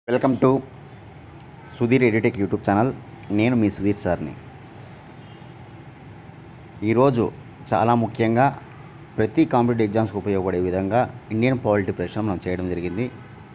welcome to Sudheer Edtech YouTube channel నేను మీ సుధీర్ సార్ని ఈరోజు చాలా ముఖ్యంగా ప్రతి కాంపిటేటివ్ ఎగ్జామ్స్కి ఉపయోగపడే విధంగా ఇండియన్ పాలిటీ ప్రశ్న మనం చేయడం జరిగింది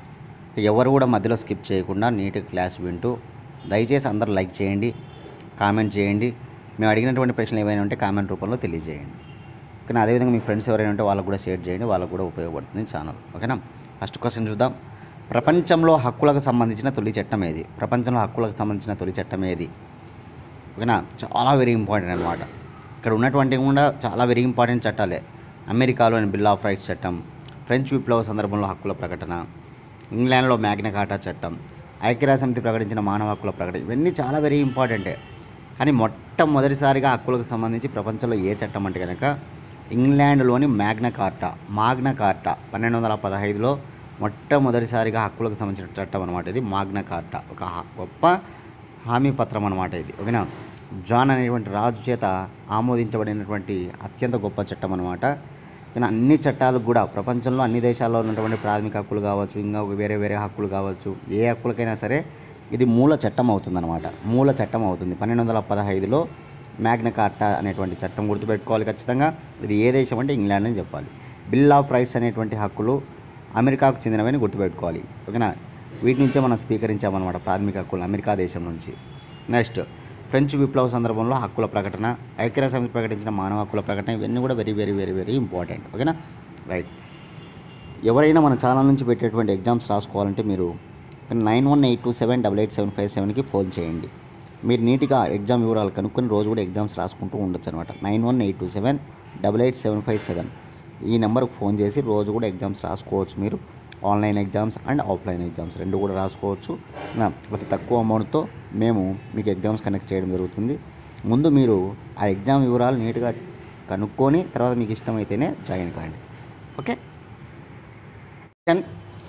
ఎవరు కూడా మధ్యలో స్కిప్ చేయకుండా నీట్గా క్లాస్ వింటూ దయచేసి అందరు లైక్ చేయండి కామెంట్ చేయండి మేము అడిగినటువంటి ప్రశ్నలు ఏవైనా ఉంటే కామెంట్ రూపంలో తెలియజేయండి కానీ అదేవిధంగా మీ ఫ్రెండ్స్ ఎవరైనా ఉంటే వాళ్ళకు కూడా షేర్ చేయండి వాళ్ళకు కూడా ఉపయోగపడుతుంది ఛానల్ ఓకేనా ఫస్ట్ క్వశ్చన్ చూద్దాం ప్రపంచంలో హక్కులకు సంబంధించిన తొలి చట్టం ఏది ప్రపంచంలో హక్కులకు సంబంధించిన తొలి చట్టం ఏది ఓకేనా చాలా వెరీ ఇంపార్టెంట్ అనమాట ఇక్కడ ఉన్నటువంటి కూడా చాలా వెరీ ఇంపార్టెంట్ చట్టాలే అమెరికాలోని బిల్ ఆఫ్ రైట్స్ చట్టం ఫ్రెంచ్ విప్లవ సందర్భంలో హక్కుల ప్రకటన ఇంగ్లాండ్లో మ్యాగ్నా కార్టా చట్టం ఐక్యరాజ్య సమితి ప్రకటించిన మానవ హక్కుల ప్రకటన ఇవన్నీ చాలా వెరీ ఇంపార్టెంటే కానీ మొట్టమొదటిసారిగా హక్కులకు సంబంధించి ప్రపంచంలో ఏ చట్టం అంటే కనుక ఇంగ్లాండ్లోని మ్యాగ్నా కార్టా మాగ్నా కార్టా పన్నెండు వందల పదహైదులో మొట్టమొదటిసారిగా హక్కులకు సంబంధించిన చట్టం అనమాట ఇది మాగ్నా కార్టా ఒక హ- గొప్ప హామీ పత్రం అనమాట ఇది ఓకేనా జాన్ అనేటువంటి రాజు చేత ఆమోదించబడినటువంటి అత్యంత గొప్ప చట్టం అనమాట కానీ అన్ని చట్టాలకు కూడా ప్రపంచంలో అన్ని దేశాల్లో ఉన్నటువంటి ప్రాథమిక హక్కులు కావచ్చు ఇంకా వేరే వేరే హక్కులు కావచ్చు ఏ హక్కులకైనా సరే ఇది మూల చట్టం అవుతుందన్నమాట మూల చట్టం అవుతుంది పన్నెండు వందల పదహైదులో మ్యాగ్నా కార్టా అనేటువంటి చట్టం గుర్తుపెట్టుకోవాలి ఖచ్చితంగా ఇది ఏ దేశం అంటే ఇంగ్లాండ్ అని చెప్పాలి బిల్ ఆఫ్ రైట్స్ అనేటువంటి హక్కులు అమెరికాకు చెందినవని గుర్తుపెట్టుకోవాలి ఓకేనా వీటి నుంచే మనం స్వీకరించామన్నమాట ప్రాథమిక హక్కులు అమెరికా దేశం నుంచి నెక్స్ట్ ఫ్రెంచ్ విప్లవ సందర్భంలో హక్కుల ప్రకటన ఐక్యరాజ్య సమితి ప్రకటించిన మానవ హక్కుల ప్రకటన ఇవన్నీ కూడా very very very very important ఓకేనా రైట్ ఎవరైనా మన ఛానల్ నుంచి పెట్టేటువంటి ఎగ్జామ్స్ రాసుకోవాలంటే మీరు nine one eight two seven double eight seven five సెవెన్కి ఫోన్ చేయండి మీరు నీట్గా ఎగ్జామ్ వివరాలు కనుక్కొని రోజు కూడా ఎగ్జామ్స్ రాసుకుంటూ ఉండొచ్చు అనమాట nine one eight two seven double eight seven five seven ఈ నెంబర్కి ఫోన్ చేసి రోజు కూడా ఎగ్జామ్స్ రాసుకోవచ్చు మీరు online exams and offline exams రెండు కూడా రాసుకోవచ్చు నా అతి తక్కువ అమౌంట్తో మేము మీకు ఎగ్జామ్స్ కనెక్ట్ చేయడం జరుగుతుంది ముందు మీరు ఆ ఎగ్జామ్ వివరాలు నీట్గా కనుక్కొని తర్వాత మీకు ఇష్టమైతేనే జాయిన్ కాండి ఓకే సెకండ్,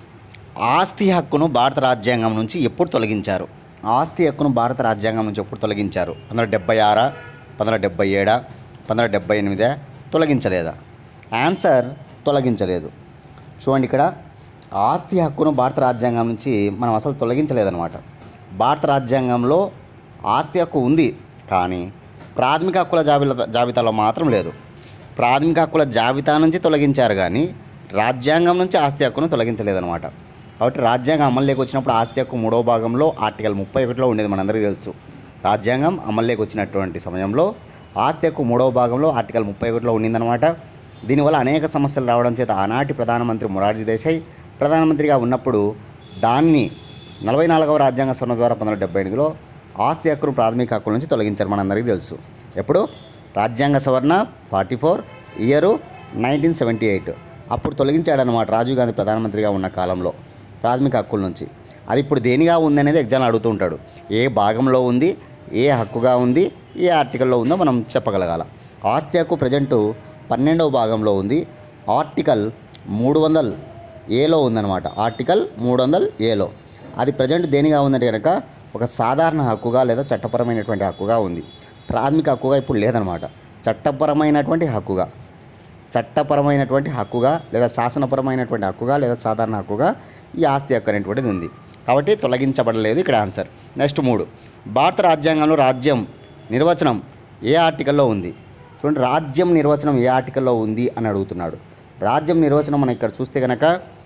ఆస్తి హక్కును భారత రాజ్యాంగం నుంచి ఎప్పుడు తొలగించారు ఆస్తి హక్కును భారత రాజ్యాంగం నుంచి ఎప్పుడు తొలగించారు పంతొమ్మిది వందల డెబ్బై ఆరా పంతొమ్మిది వందల డెబ్బై ఏడా పంతొమ్మిది వందల డెబ్బై ఎనిమిదా తొలగించలేదా ఆన్సర్ తొలగించలేదు చూడండి ఇక్కడ ఆస్తి హక్కును భారత రాజ్యాంగం నుంచి మనం అసలు తొలగించలేదన్నమాట భారత రాజ్యాంగంలో ఆస్తి హక్కు ఉంది కానీ ప్రాథమిక హక్కుల జాబితా జాబితాలో మాత్రం లేదు ప్రాథమిక హక్కుల జాబితా నుంచి తొలగించారు కానీ రాజ్యాంగం నుంచి ఆస్తి హక్కును తొలగించలేదన్నమాట కాబట్టి రాజ్యాంగం అమల్లోకి వచ్చినప్పుడు ఆస్తి హక్కు మూడో భాగంలో ఆర్టికల్ ముప్పై ఒకటిలో ఉండేది మనందరికీ తెలుసు రాజ్యాంగం అమల్లోకి వచ్చినటువంటి సమయంలో ఆస్తి హక్కు మూడవ భాగంలో ఆర్టికల్ ముప్పై ఒకటిలో ఉండిందనమాట దీనివల్ల అనేక సమస్యలు రావడం చేత ఆనాటి ప్రధానమంత్రి మొరార్జీ దేశాయ్ ప్రధానమంత్రిగా ఉన్నప్పుడు దాన్ని నలభై నాలుగవ రాజ్యాంగ సవరణ ద్వారా పంతొమ్మిది డెబ్బై ఎనిమిదిలో ఆస్తి హక్కును ప్రాథమిక హక్కుల నుంచి తొలగించారు మనందరికీ తెలుసు ఎప్పుడు రాజ్యాంగ సవరణ forty four year nineteen seventy eight అప్పుడు తొలగించాడనమాట రాజీవ్ గాంధీ ప్రధానమంత్రిగా ఉన్న కాలంలో ప్రాథమిక హక్కుల నుంచి అది ఇప్పుడు దేనిగా ఉంది అనేది ఎగ్జామ్ అడుగుతూ ఉంటాడు ఏ భాగంలో ఉంది ఏ హక్కుగా ఉంది ఏ ఆర్టికల్లో ఉందో మనం చెప్పగలగాల ఆస్తి హక్కు ప్రజెంటు పన్నెండవ భాగంలో ఉంది ఆర్టికల్ మూడు వందల ఏలో ఉందన్నమాట ఆర్టికల్ మూడు వందల ఏలో అది ప్రజెంట్ దేనిగా ఉందంటే కనుక ఒక సాధారణ హక్కుగా లేదా చట్టపరమైనటువంటి హక్కుగా ఉంది ప్రాథమిక హక్కుగా ఇప్పుడు లేదనమాట చట్టపరమైనటువంటి హక్కుగా చట్టపరమైనటువంటి హక్కుగా లేదా శాసనపరమైనటువంటి హక్కుగా లేదా సాధారణ హక్కుగా ఈ ఆస్తి హక్కు అనేటువంటిది ఉంది కాబట్టి తొలగించబడలేదు ఇక్కడ ఆన్సర్ నెక్స్ట్ మూడు భారత రాజ్యాంగంలో రాజ్యం నిర్వచనం ఏ ఆర్టికల్లో ఉంది చూడండి రాజ్యం నిర్వచనం ఏ ఆర్టికల్లో ఉంది అని అడుగుతున్నాడు రాజ్యం నిర్వచనం మనం ఇక్కడ చూస్తే కనుక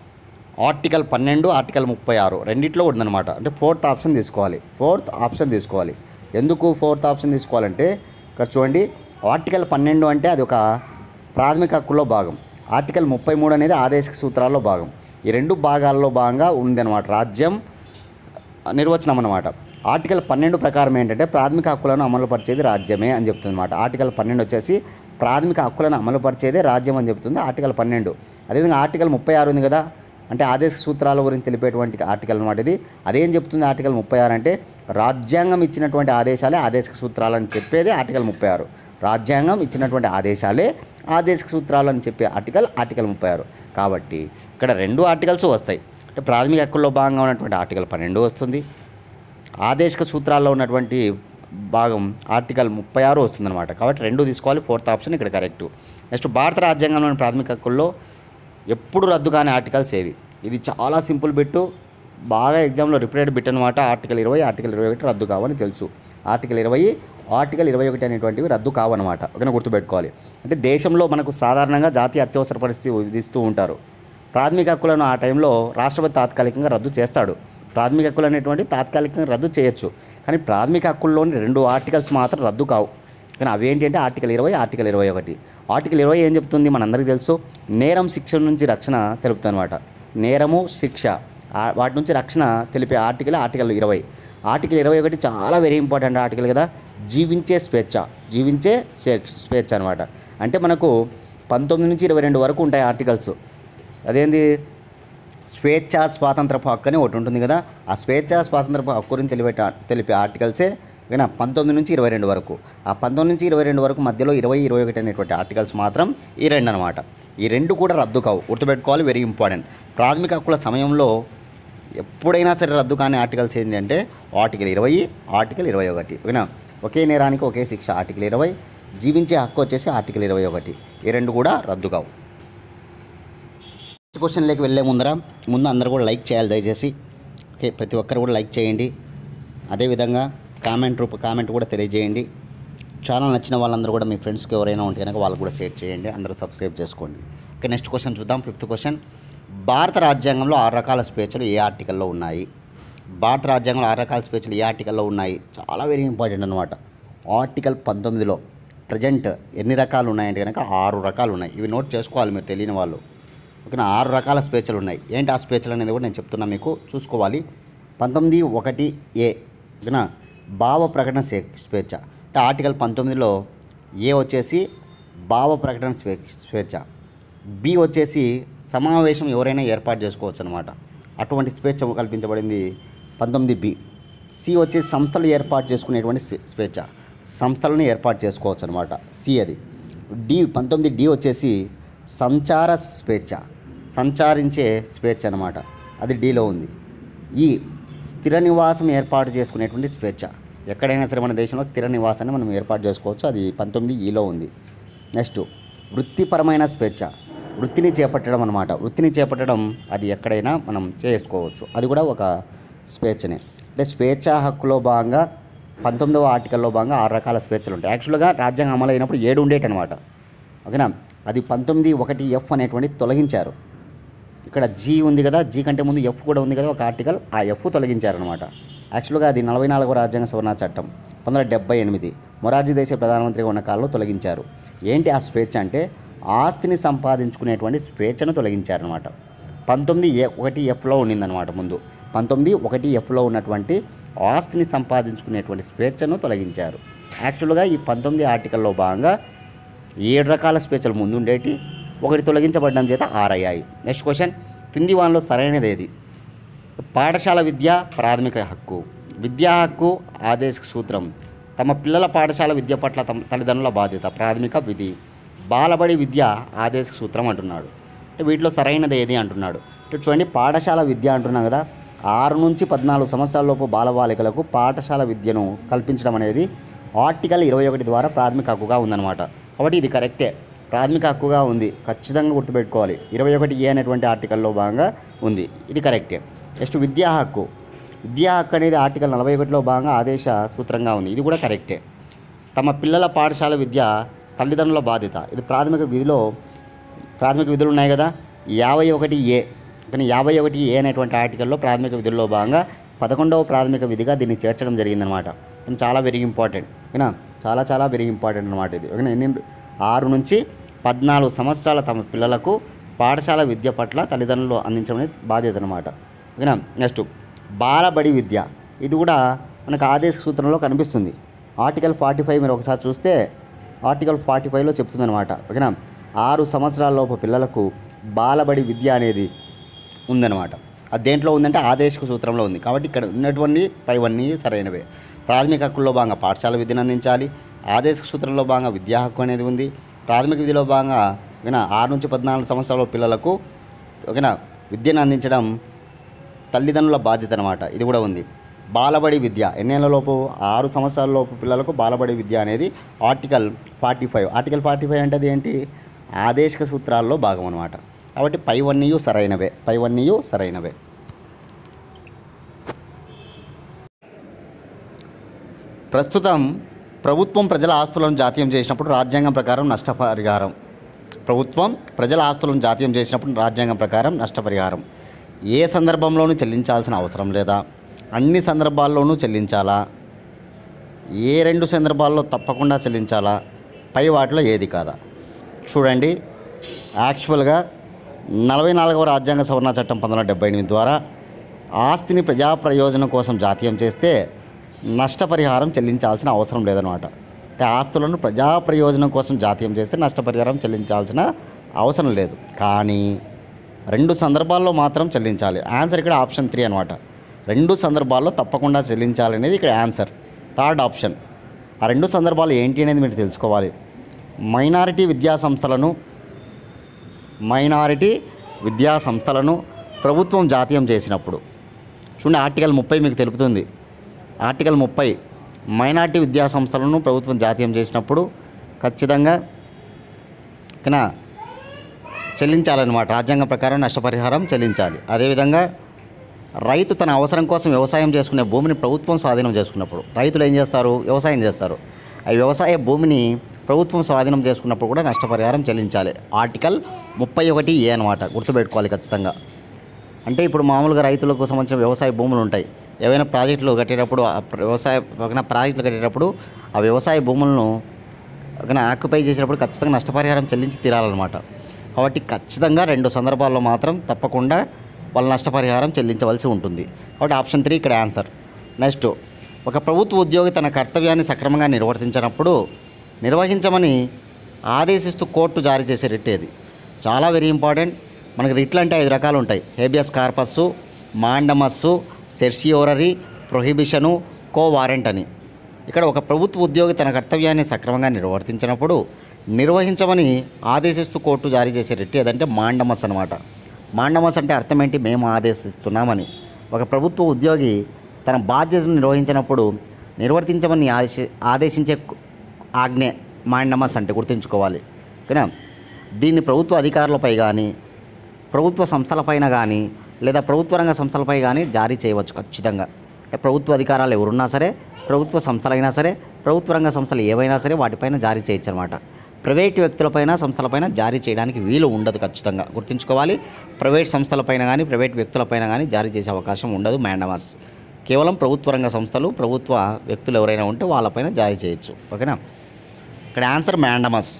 ఆర్టికల్ పన్నెండు ఆర్టికల్ ముప్పై ఆరు రెండిట్లో ఉందన్నమాట అంటే ఫోర్త్ ఆప్షన్ తీసుకోవాలి ఫోర్త్ ఆప్షన్ తీసుకోవాలి ఎందుకు ఫోర్త్ ఆప్షన్ తీసుకోవాలంటే ఇక్కడ చూడండి ఆర్టికల్ పన్నెండు అంటే అది ఒక ప్రాథమిక హక్కులో భాగం ఆర్టికల్ ముప్పై మూడు అనేది ఆదేశిక సూత్రాల్లో భాగం ఈ రెండు భాగాల్లో భాగంగా ఉందన్నమాట రాజ్యం నిర్వచనం అన్నమాట ఆర్టికల్ పన్నెండు ప్రకారం ఏంటంటే ప్రాథమిక హక్కులను అమలుపరిచేది రాజ్యమే అని చెప్తుంది అనమాట ఆర్టికల్ పన్నెండు వచ్చేసి ప్రాథమిక హక్కులను అమలుపరిచేదే రాజ్యం అని చెప్తుంది ఆర్టికల్ పన్నెండు అదేవిధంగా ఆర్టికల్ ముప్పై ఆరు ఉంది కదా అంటే ఆదేశ సూత్రాల గురించి తెలిపేటువంటి ఆర్టికల్ అనమాట ఇది అదేం చెప్తుంది ఆర్టికల్ ముప్పై ఆరు అంటే రాజ్యాంగం ఇచ్చినటువంటి ఆదేశాలే ఆదేశిక సూత్రాలని చెప్పేది ఆర్టికల్ ముప్పై ఆరు రాజ్యాంగం ఇచ్చినటువంటి ఆదేశాలే ఆదేశిక సూత్రాలని చెప్పే ఆర్టికల్ ఆర్టికల్ ముప్పై ఆరు కాబట్టి ఇక్కడ రెండు ఆర్టికల్స్ వస్తాయి అంటే ప్రాథమిక హక్కుల్లో భాగంగా ఉన్నటువంటి ఆర్టికల్ పన్నెండు వస్తుంది ఆదేశిక సూత్రాల్లో ఉన్నటువంటి భాగం ఆర్టికల్ ముప్పై ఆరు వస్తుందన్నమాట కాబట్టి రెండు తీసుకోవాలి ఫోర్త్ ఆప్షన్ ఇక్కడ కరెక్ట్ నెక్స్ట్ భారత రాజ్యాంగంలోని ప్రాథమిక హక్కుల్లో ఎప్పుడు రద్దు కాని ఆర్టికల్స్ ఏవి ఇది చాలా సింపుల్ బిట్టు బాగా ఎగ్జామ్లో రిపీటెడ్ బిట్ అనమాట ఆర్టికల్ ఇరవై ఆర్టికల్ ఇరవై ఒకటి రద్దు కావని తెలుసు ఆర్టికల్ ఇరవై ఆర్టికల్ ఇరవై ఒకటి అనేటువంటివి రద్దు కావన్నమాట ఓకేనా గుర్తుపెట్టుకోవాలి అంటే దేశంలో మనకు సాధారణంగా జాతీయ అత్యవసర పరిస్థితి విధిస్తూ ఉంటారు ప్రాథమిక హక్కులను ఆ టైంలో రాష్ట్రపతి తాత్కాలికంగా రద్దు చేస్తాడు ప్రాథమిక హక్కులు అనేటువంటి తాత్కాలికంగా రద్దు చేయొచ్చు కానీ ప్రాథమిక హక్కుల్లోని రెండు ఆర్టికల్స్ మాత్రం రద్దు కావు కానీ అవి ఏంటి అంటే ఆర్టికల్ ఇరవై ఆర్టికల్ ఇరవై ఒకటి ఆర్టికల్ ఇరవై ఏం చెప్తుంది మనందరికీ తెలుసు నేరం శిక్ష నుంచి రక్షణ తెలుపుతుంది అనమాట నేరము శిక్ష ఆ- వాటి నుంచి రక్షణ తెలిపే ఆర్టికల్ ఆర్టికల్ ఇరవై ఆర్టికల్ ఇరవై ఒకటి చాలా వెరీ ఇంపార్టెంట్ ఆర్టికల్ కదా జీవించే స్వేచ్ఛ జీవించే స్వే- స్వేచ్ఛ అనమాట అంటే మనకు పంతొమ్మిది నుంచి ఇరవై రెండు వరకు ఉంటాయి ఆర్టికల్స్ అదేంది స్వేచ్ఛ స్వాతంత్రపు హక్కు అని ఒకటి ఉంటుంది కదా ఆ స్వేచ్ఛ స్వాతంత్రపు హక్కు గురించి తెలిపే తెలిపే ఆర్టికల్సే ఓకేనా పంతొమ్మిది నుంచి ఇరవై రెండు వరకు ఆ పంతొమ్మిది నుంచి ఇరవై రెండు వరకు మధ్యలో ఇరవై ఇరవై ఒకటి అనేటువంటి ఆర్టికల్స్ మాత్రం ఈ రెండు అనమాట ఈ రెండు కూడా రద్దు కావు గుర్తుపెట్టుకోవాలి వెరీ ఇంపార్టెంట్ ప్రాథమిక హక్కుల సమయంలో ఎప్పుడైనా సరే రద్దు కాని ఆర్టికల్స్ ఏంటంటే ఆర్టికల్ ఇరవై ఆర్టికల్ ఇరవై ఒకటి ఓకేనా ఒకే నేరానికి ఒకే శిక్ష ఆర్టికల్ ఇరవై జీవించే హక్కు వచ్చేసి ఆర్టికల్ ఇరవై ఒకటి ఈ రెండు కూడా రద్దు కావు నెక్స్ట్ క్వశ్చన్లోకి వెళ్ళే ముందర ముందు అందరూ కూడా లైక్ చేయాలి దయచేసి ఓకే ప్రతి ఒక్కరు కూడా లైక్ చేయండి అదేవిధంగా కామెంట్ రూప కామెంట్ కూడా తెలియజేయండి ఛానల్ నచ్చిన వాళ్ళందరూ కూడా మీ ఫ్రెండ్స్కి ఎవరైనా ఉంటే కనుక వాళ్ళకు కూడా షేర్ చేయండి అందరూ సబ్స్క్రైబ్ చేసుకోండి ఓకే నెక్స్ట్ క్వశ్చన్ చూద్దాం ఫిఫ్త్ క్వశ్చన్ భారత రాజ్యాంగంలో ఆరు రకాల స్వేచ్ఛలు ఏ ఆర్టికల్లో ఉన్నాయి భారత రాజ్యాంగంలో ఆరు రకాల స్వేచ్ఛలు ఏ ఆర్టికల్లో ఉన్నాయి చాలా వెరీ ఇంపార్టెంట్ అనమాట ఆర్టికల్ పంతొమ్మిదిలో ప్రజెంట్ ఎన్ని రకాలు ఉన్నాయంటే కనుక ఆరు రకాలు ఉన్నాయి ఇవి నోట్ చేసుకోవాలి మీరు తెలియని వాళ్ళు ఓకేనా ఆరు రకాల స్వేచ్ఛలు ఉన్నాయి ఏంటి ఆ స్వేచ్ఛలు అనేది కూడా నేను చెప్తున్నా మీకు చూసుకోవాలి పంతొమ్మిది ఒకటి ఏ ఓకేనా భావ ప్రకటన స్వే- స్వేచ్ఛ అంటే ఆర్టికల్ పంతొమ్మిదిలో ఏ వచ్చేసి భావ ప్రకటన స్వే స్వేచ్ఛ బి వచ్చేసి సమావేశం ఎవరైనా ఏర్పాటు చేసుకోవచ్చు అనమాట అటువంటి స్వేచ్ఛ కల్పించబడింది పంతొమ్మిది బి సి వచ్చేసి సంస్థలు ఏర్పాటు చేసుకునేటువంటి స్వే- స్వేచ్ఛ సంస్థలను ఏర్పాటు చేసుకోవచ్చు అనమాట సి అది డి పంతొమ్మిది డి వచ్చేసి సంచార స్వేచ్ఛ సంచారించే స్వేచ్ఛ అనమాట అది డిలో ఉంది ఈ స్థిర నివాసం ఏర్పాటు చేసుకునేటువంటి స్వేచ్ఛ ఎక్కడైనా సరే మన దేశంలో స్థిర నివాసాన్ని మనం ఏర్పాటు చేసుకోవచ్చు అది పంతొమ్మిది ఈలో ఉంది నెక్స్ట్ వృత్తిపరమైన స్వేచ్ఛ వృత్తిని చేపట్టడం అనమాట వృత్తిని చేపట్టడం అది ఎక్కడైనా మనం చేసుకోవచ్చు అది కూడా ఒక స్వేచ్ఛనే అంటే స్వేచ్ఛా హక్కులో భాగంగా పంతొమ్మిదవ ఆర్టికల్లో భాగంగా ఆరు రకాల స్వేచ్ఛలు ఉంటాయి యాక్చువల్గా రాజ్యాంగం అమలు అయినప్పుడు ఏడు ఉండేటనమాట ఓకేనా అది పంతొమ్మిది ఒకటి ఎఫ్ అనేటువంటి తొలగించారు ఇక్కడ జీ ఉంది కదా జీ కంటే ముందు ఎఫ్ కూడా ఉంది కదా ఒక ఆర్టికల్ ఆ ఎఫ్ తొలగించారనమాట యాక్చువల్గా అది నలభై నాలుగవ రాజ్యాంగ సవరణ చట్టం పంతొమ్మిది వందల డెబ్బై ఎనిమిది మొరార్జీ దేశ ప్రధానమంత్రిగా ఉన్న కాలంలో తొలగించారు ఏంటి ఆ స్వేచ్ఛ అంటే ఆస్తిని సంపాదించుకునేటువంటి స్వేచ్ఛను తొలగించారనమాట పంతొమ్మిది ఏ ఒకటి ఎఫ్లో ఉండిందనమాట ముందు పంతొమ్మిది ఒకటి ఎఫ్లో ఉన్నటువంటి ఆస్తిని సంపాదించుకునేటువంటి స్వేచ్ఛను తొలగించారు యాక్చువల్గా ఈ పంతొమ్మిది ఆర్టికల్లో భాగంగా ఏడు రకాల స్వేచ్ఛలు ముందు ఉండేటి ఒకటి తొలగించబడడం చేత ఆరయ్యాయి నెక్స్ట్ క్వశ్చన్ కింది వానిలో సరైనది ఏది పాఠశాల విద్య ప్రాథమిక హక్కు విద్యా హక్కు ఆదేశ సూత్రం తమ పిల్లల పాఠశాల విద్య పట్ల తమ తల్లిదండ్రుల బాధ్యత ప్రాథమిక విధి బాలబడి విద్య ఆదేశ సూత్రం అంటున్నాడు అంటే వీటిలో సరైనది ఏది అంటున్నాడు అంటే చూడండి పాఠశాల విద్య అంటున్నాం కదా ఆరు నుంచి పద్నాలుగు సంవత్సరాలలోపు బాలబాలికలకు పాఠశాల విద్యను కల్పించడం అనేది ఆర్టికల్ ఇరవై ఒకటి ద్వారా ప్రాథమిక హక్కుగా ఉందన్నమాట కాబట్టి ఇది కరెక్టే ప్రాథమిక హక్కుగా ఉంది ఖచ్చితంగా గుర్తుపెట్టుకోవాలి ఇరవై ఒకటి ఏ అనేటువంటి ఆర్టికల్లో భాగంగా ఉంది ఇది కరెక్టే నెక్స్ట్ విద్యా హక్కు విద్యా హక్కు అనేది ఆర్టికల్ నలభై ఒకటిలో భాగంగా ఆదేశ సూత్రంగా ఉంది ఇది కూడా కరెక్టే తమ పిల్లల పాఠశాల విద్య తల్లిదండ్రుల బాధ్యత ఇది ప్రాథమిక విధిలో ప్రాథమిక విధులు ఉన్నాయి కదా యాభై ఒకటి ఏ కానీ యాభై ఒకటి ఏ అనేటువంటి ఆర్టికల్లో ప్రాథమిక విధుల్లో భాగంగా పదకొండవ ప్రాథమిక విధిగా దీన్ని చేర్చడం జరిగిందనమాట ఇది చాలా వెరీ ఇంపార్టెంట్ ఓకేనా చాలా చాలా వెరీ ఇంపార్టెంట్ అనమాట ఇది ఓకేనా ఎన్ని ఆరు నుంచి పద్నాలుగు సంవత్సరాల తమ పిల్లలకు పాఠశాల విద్య పట్ల తల్లిదండ్రులు అందించడం అనేది బాధ్యత అనమాట ఓకేనా నెక్స్ట్ బాలబడి విద్య ఇది కూడా మనకు ఆదేశ సూత్రంలో కనిపిస్తుంది ఆర్టికల్ ఫార్టీ ఫైవ్ మీరు ఒకసారి చూస్తే ఆర్టికల్ ఫార్టీ ఫైవ్లో చెప్తుంది అనమాట ఓకేనా ఆరు సంవత్సరాల లోపు పిల్లలకు బాలబడి విద్య అనేది ఉందన్నమాట అది దేంట్లో ఉందంటే ఆదేశిక సూత్రంలో ఉంది కాబట్టి ఇక్కడ ఉన్నటువంటి పైవన్నీ సరైనవే ప్రాథమిక హక్కుల్లో భాగంగా పాఠశాల విద్యను అందించాలి ఆదేశిక సూత్రంలో భాగంగా విద్యా హక్కు అనేది ఉంది ప్రాథమిక విధిలో భాగంగా ఓకేనా ఆరు నుంచి పద్నాలుగు సంవత్సరాల పిల్లలకు ఓకేనా విద్యను అందించడం తల్లిదండ్రుల బాధ్యత అనమాట ఇది కూడా ఉంది బాలబడి విద్య ఎన్నేళ్లలోపు ఆరు సంవత్సరాల లోపు పిల్లలకు బాలబడి విద్య అనేది article forty five article forty five అంటే అది ఏంటి ఆదేశిక సూత్రాల్లో భాగం అనమాట కాబట్టి పైవన్నీయు సరైనవే పైవన్నీయు సరైనవే ప్రస్తుతం ప్రభుత్వం ప్రజల ఆస్తులను జాతీయం చేసినప్పుడు రాజ్యాంగం ప్రకారం నష్టపరిహారం ప్రభుత్వం ప్రజల ఆస్తులను జాతీయం చేసినప్పుడు రాజ్యాంగం ప్రకారం నష్టపరిహారం ఏ సందర్భంలోనూ చెల్లించాల్సిన అవసరం లేదా అన్ని సందర్భాల్లోనూ చెల్లించాలా ఏ రెండు సందర్భాల్లో తప్పకుండా చెల్లించాలా పై వాటిలో ఏది కాదా చూడండి యాక్చువల్గా నలభై నాలుగవ రాజ్యాంగ సవరణ చట్టం పంతొమ్మిది వందల డెబ్బై ఎనిమిది ద్వారా ఆస్తిని ప్రజా ప్రయోజనం కోసం జాతీయం చేస్తే నష్టపరిహారం చెల్లించాల్సిన అవసరం లేదనమాట అంటే ఆస్తులను ప్రజా ప్రయోజనం కోసం జాతీయం చేస్తే నష్టపరిహారం చెల్లించాల్సిన అవసరం లేదు కానీ రెండు సందర్భాల్లో మాత్రం చెల్లించాలి ఆన్సర్ ఇక్కడ ఆప్షన్ త్రీ అనమాట రెండు సందర్భాల్లో తప్పకుండా చెల్లించాలి అనేది ఇక్కడ ఆన్సర్ థర్డ్ ఆప్షన్ ఆ రెండు సందర్భాలు ఏంటి అనేది మీరు తెలుసుకోవాలి మైనారిటీ విద్యా సంస్థలను మైనారిటీ విద్యా సంస్థలను ప్రభుత్వం జాతీయం చేసినప్పుడు చూడండి ఆర్టికల్ ముప్పై మీకు తెలుపుతుంది ఆర్టికల్ ముప్పై మైనార్టీ విద్యా సంస్థలను ప్రభుత్వం జాతీయం చేసినప్పుడు ఖచ్చితంగా ఇక్కడ చెల్లించాలన్నమాట రాజ్యాంగం ప్రకారం నష్టపరిహారం చెల్లించాలి అదేవిధంగా రైతు తన అవసరం కోసం వ్యవసాయం చేసుకునే భూమిని ప్రభుత్వం స్వాధీనం చేసుకున్నప్పుడు రైతులు ఏం చేస్తారు వ్యవసాయం చేస్తారు ఆ వ్యవసాయ భూమిని ప్రభుత్వం స్వాధీనం చేసుకున్నప్పుడు కూడా నష్టపరిహారం చెల్లించాలి ఆర్టికల్ ముప్పై ఒకటి ఏ అనమాట గుర్తుపెట్టుకోవాలి ఖచ్చితంగా అంటే ఇప్పుడు మామూలుగా రైతులకు సంబంధించిన వ్యవసాయ భూములు ఉంటాయి ఏవైనా ప్రాజెక్టులు కట్టేటప్పుడు ఆ ప్ర- వ్యవసాయ ఏవైనా ప్రాజెక్టులు కట్టేటప్పుడు ఆ వ్యవసాయ భూములను ఒక ఆక్యుపై చేసినప్పుడు ఖచ్చితంగా నష్టపరిహారం చెల్లించి తీరాలన్నమాట కాబట్టి ఖచ్చితంగా రెండు సందర్భాల్లో మాత్రం తప్పకుండా వాళ్ళ నష్టపరిహారం చెల్లించవలసి ఉంటుంది కాబట్టి ఆప్షన్ త్రీ ఇక్కడ ఆన్సర్ నెక్స్ట్ ఒక ప్రభుత్వ ఉద్యోగి తన కర్తవ్యాన్ని సక్రమంగా నిర్వర్తించినప్పుడు నిర్వహించమని ఆదేశిస్తూ కోర్టు జారీ చేసే రిట్ ఏది చాలా వెరీ ఇంపార్టెంట్ మనకి రిట్లు అంటే ఐదు రకాలు ఉంటాయి habeas corpus mandamus certiorari prohibition quo warranto అని ఇక్కడ ఒక ప్రభుత్వ ఉద్యోగి తన కర్తవ్యాన్ని సక్రమంగా నిర్వర్తించినప్పుడు నిర్వహించమని ఆదేశిస్తూ కోర్టు జారీ చేసే రిట్ ఏదంటే మాండమస్ అనమాట మాండమస్ అంటే అర్థం ఏంటి మేము ఆదేశిస్తున్నామని ఒక ప్రభుత్వ ఉద్యోగి తన బాధ్యతను నిర్వహించినప్పుడు నిర్వర్తించమని ఆదేశ ఆదేశించే ఆజ్ఞ మాండమస్ అంటే గుర్తుంచుకోవాలి ఓకేనా దీన్ని ప్రభుత్వ అధికారులపై కానీ ప్రభుత్వ సంస్థలపైన కానీ లేదా ప్రభుత్వ రంగ సంస్థలపై కానీ జారీ చేయవచ్చు ఖచ్చితంగా అంటే ప్రభుత్వ అధికారాలు ఎవరున్నా సరే ప్రభుత్వ సంస్థలైనా సరే ప్రభుత్వ రంగ సంస్థలు ఏవైనా సరే వాటిపైన జారీ చేయొచ్చు అనమాట ప్రైవేట్ వ్యక్తులపైన సంస్థలపైన జారీ చేయడానికి వీలు ఉండదు ఖచ్చితంగా గుర్తుంచుకోవాలి ప్రైవేట్ సంస్థలపైన కానీ ప్రైవేట్ వ్యక్తులపైన కానీ జారీ చేసే అవకాశం ఉండదు మ్యాండమాస్ కేవలం ప్రభుత్వ రంగ సంస్థలు ప్రభుత్వ వ్యక్తులు ఎవరైనా ఉంటే వాళ్ళపైన జారీ చేయొచ్చు ఓకేనా ఇక్కడ ఆన్సర్ మ్యాండమస్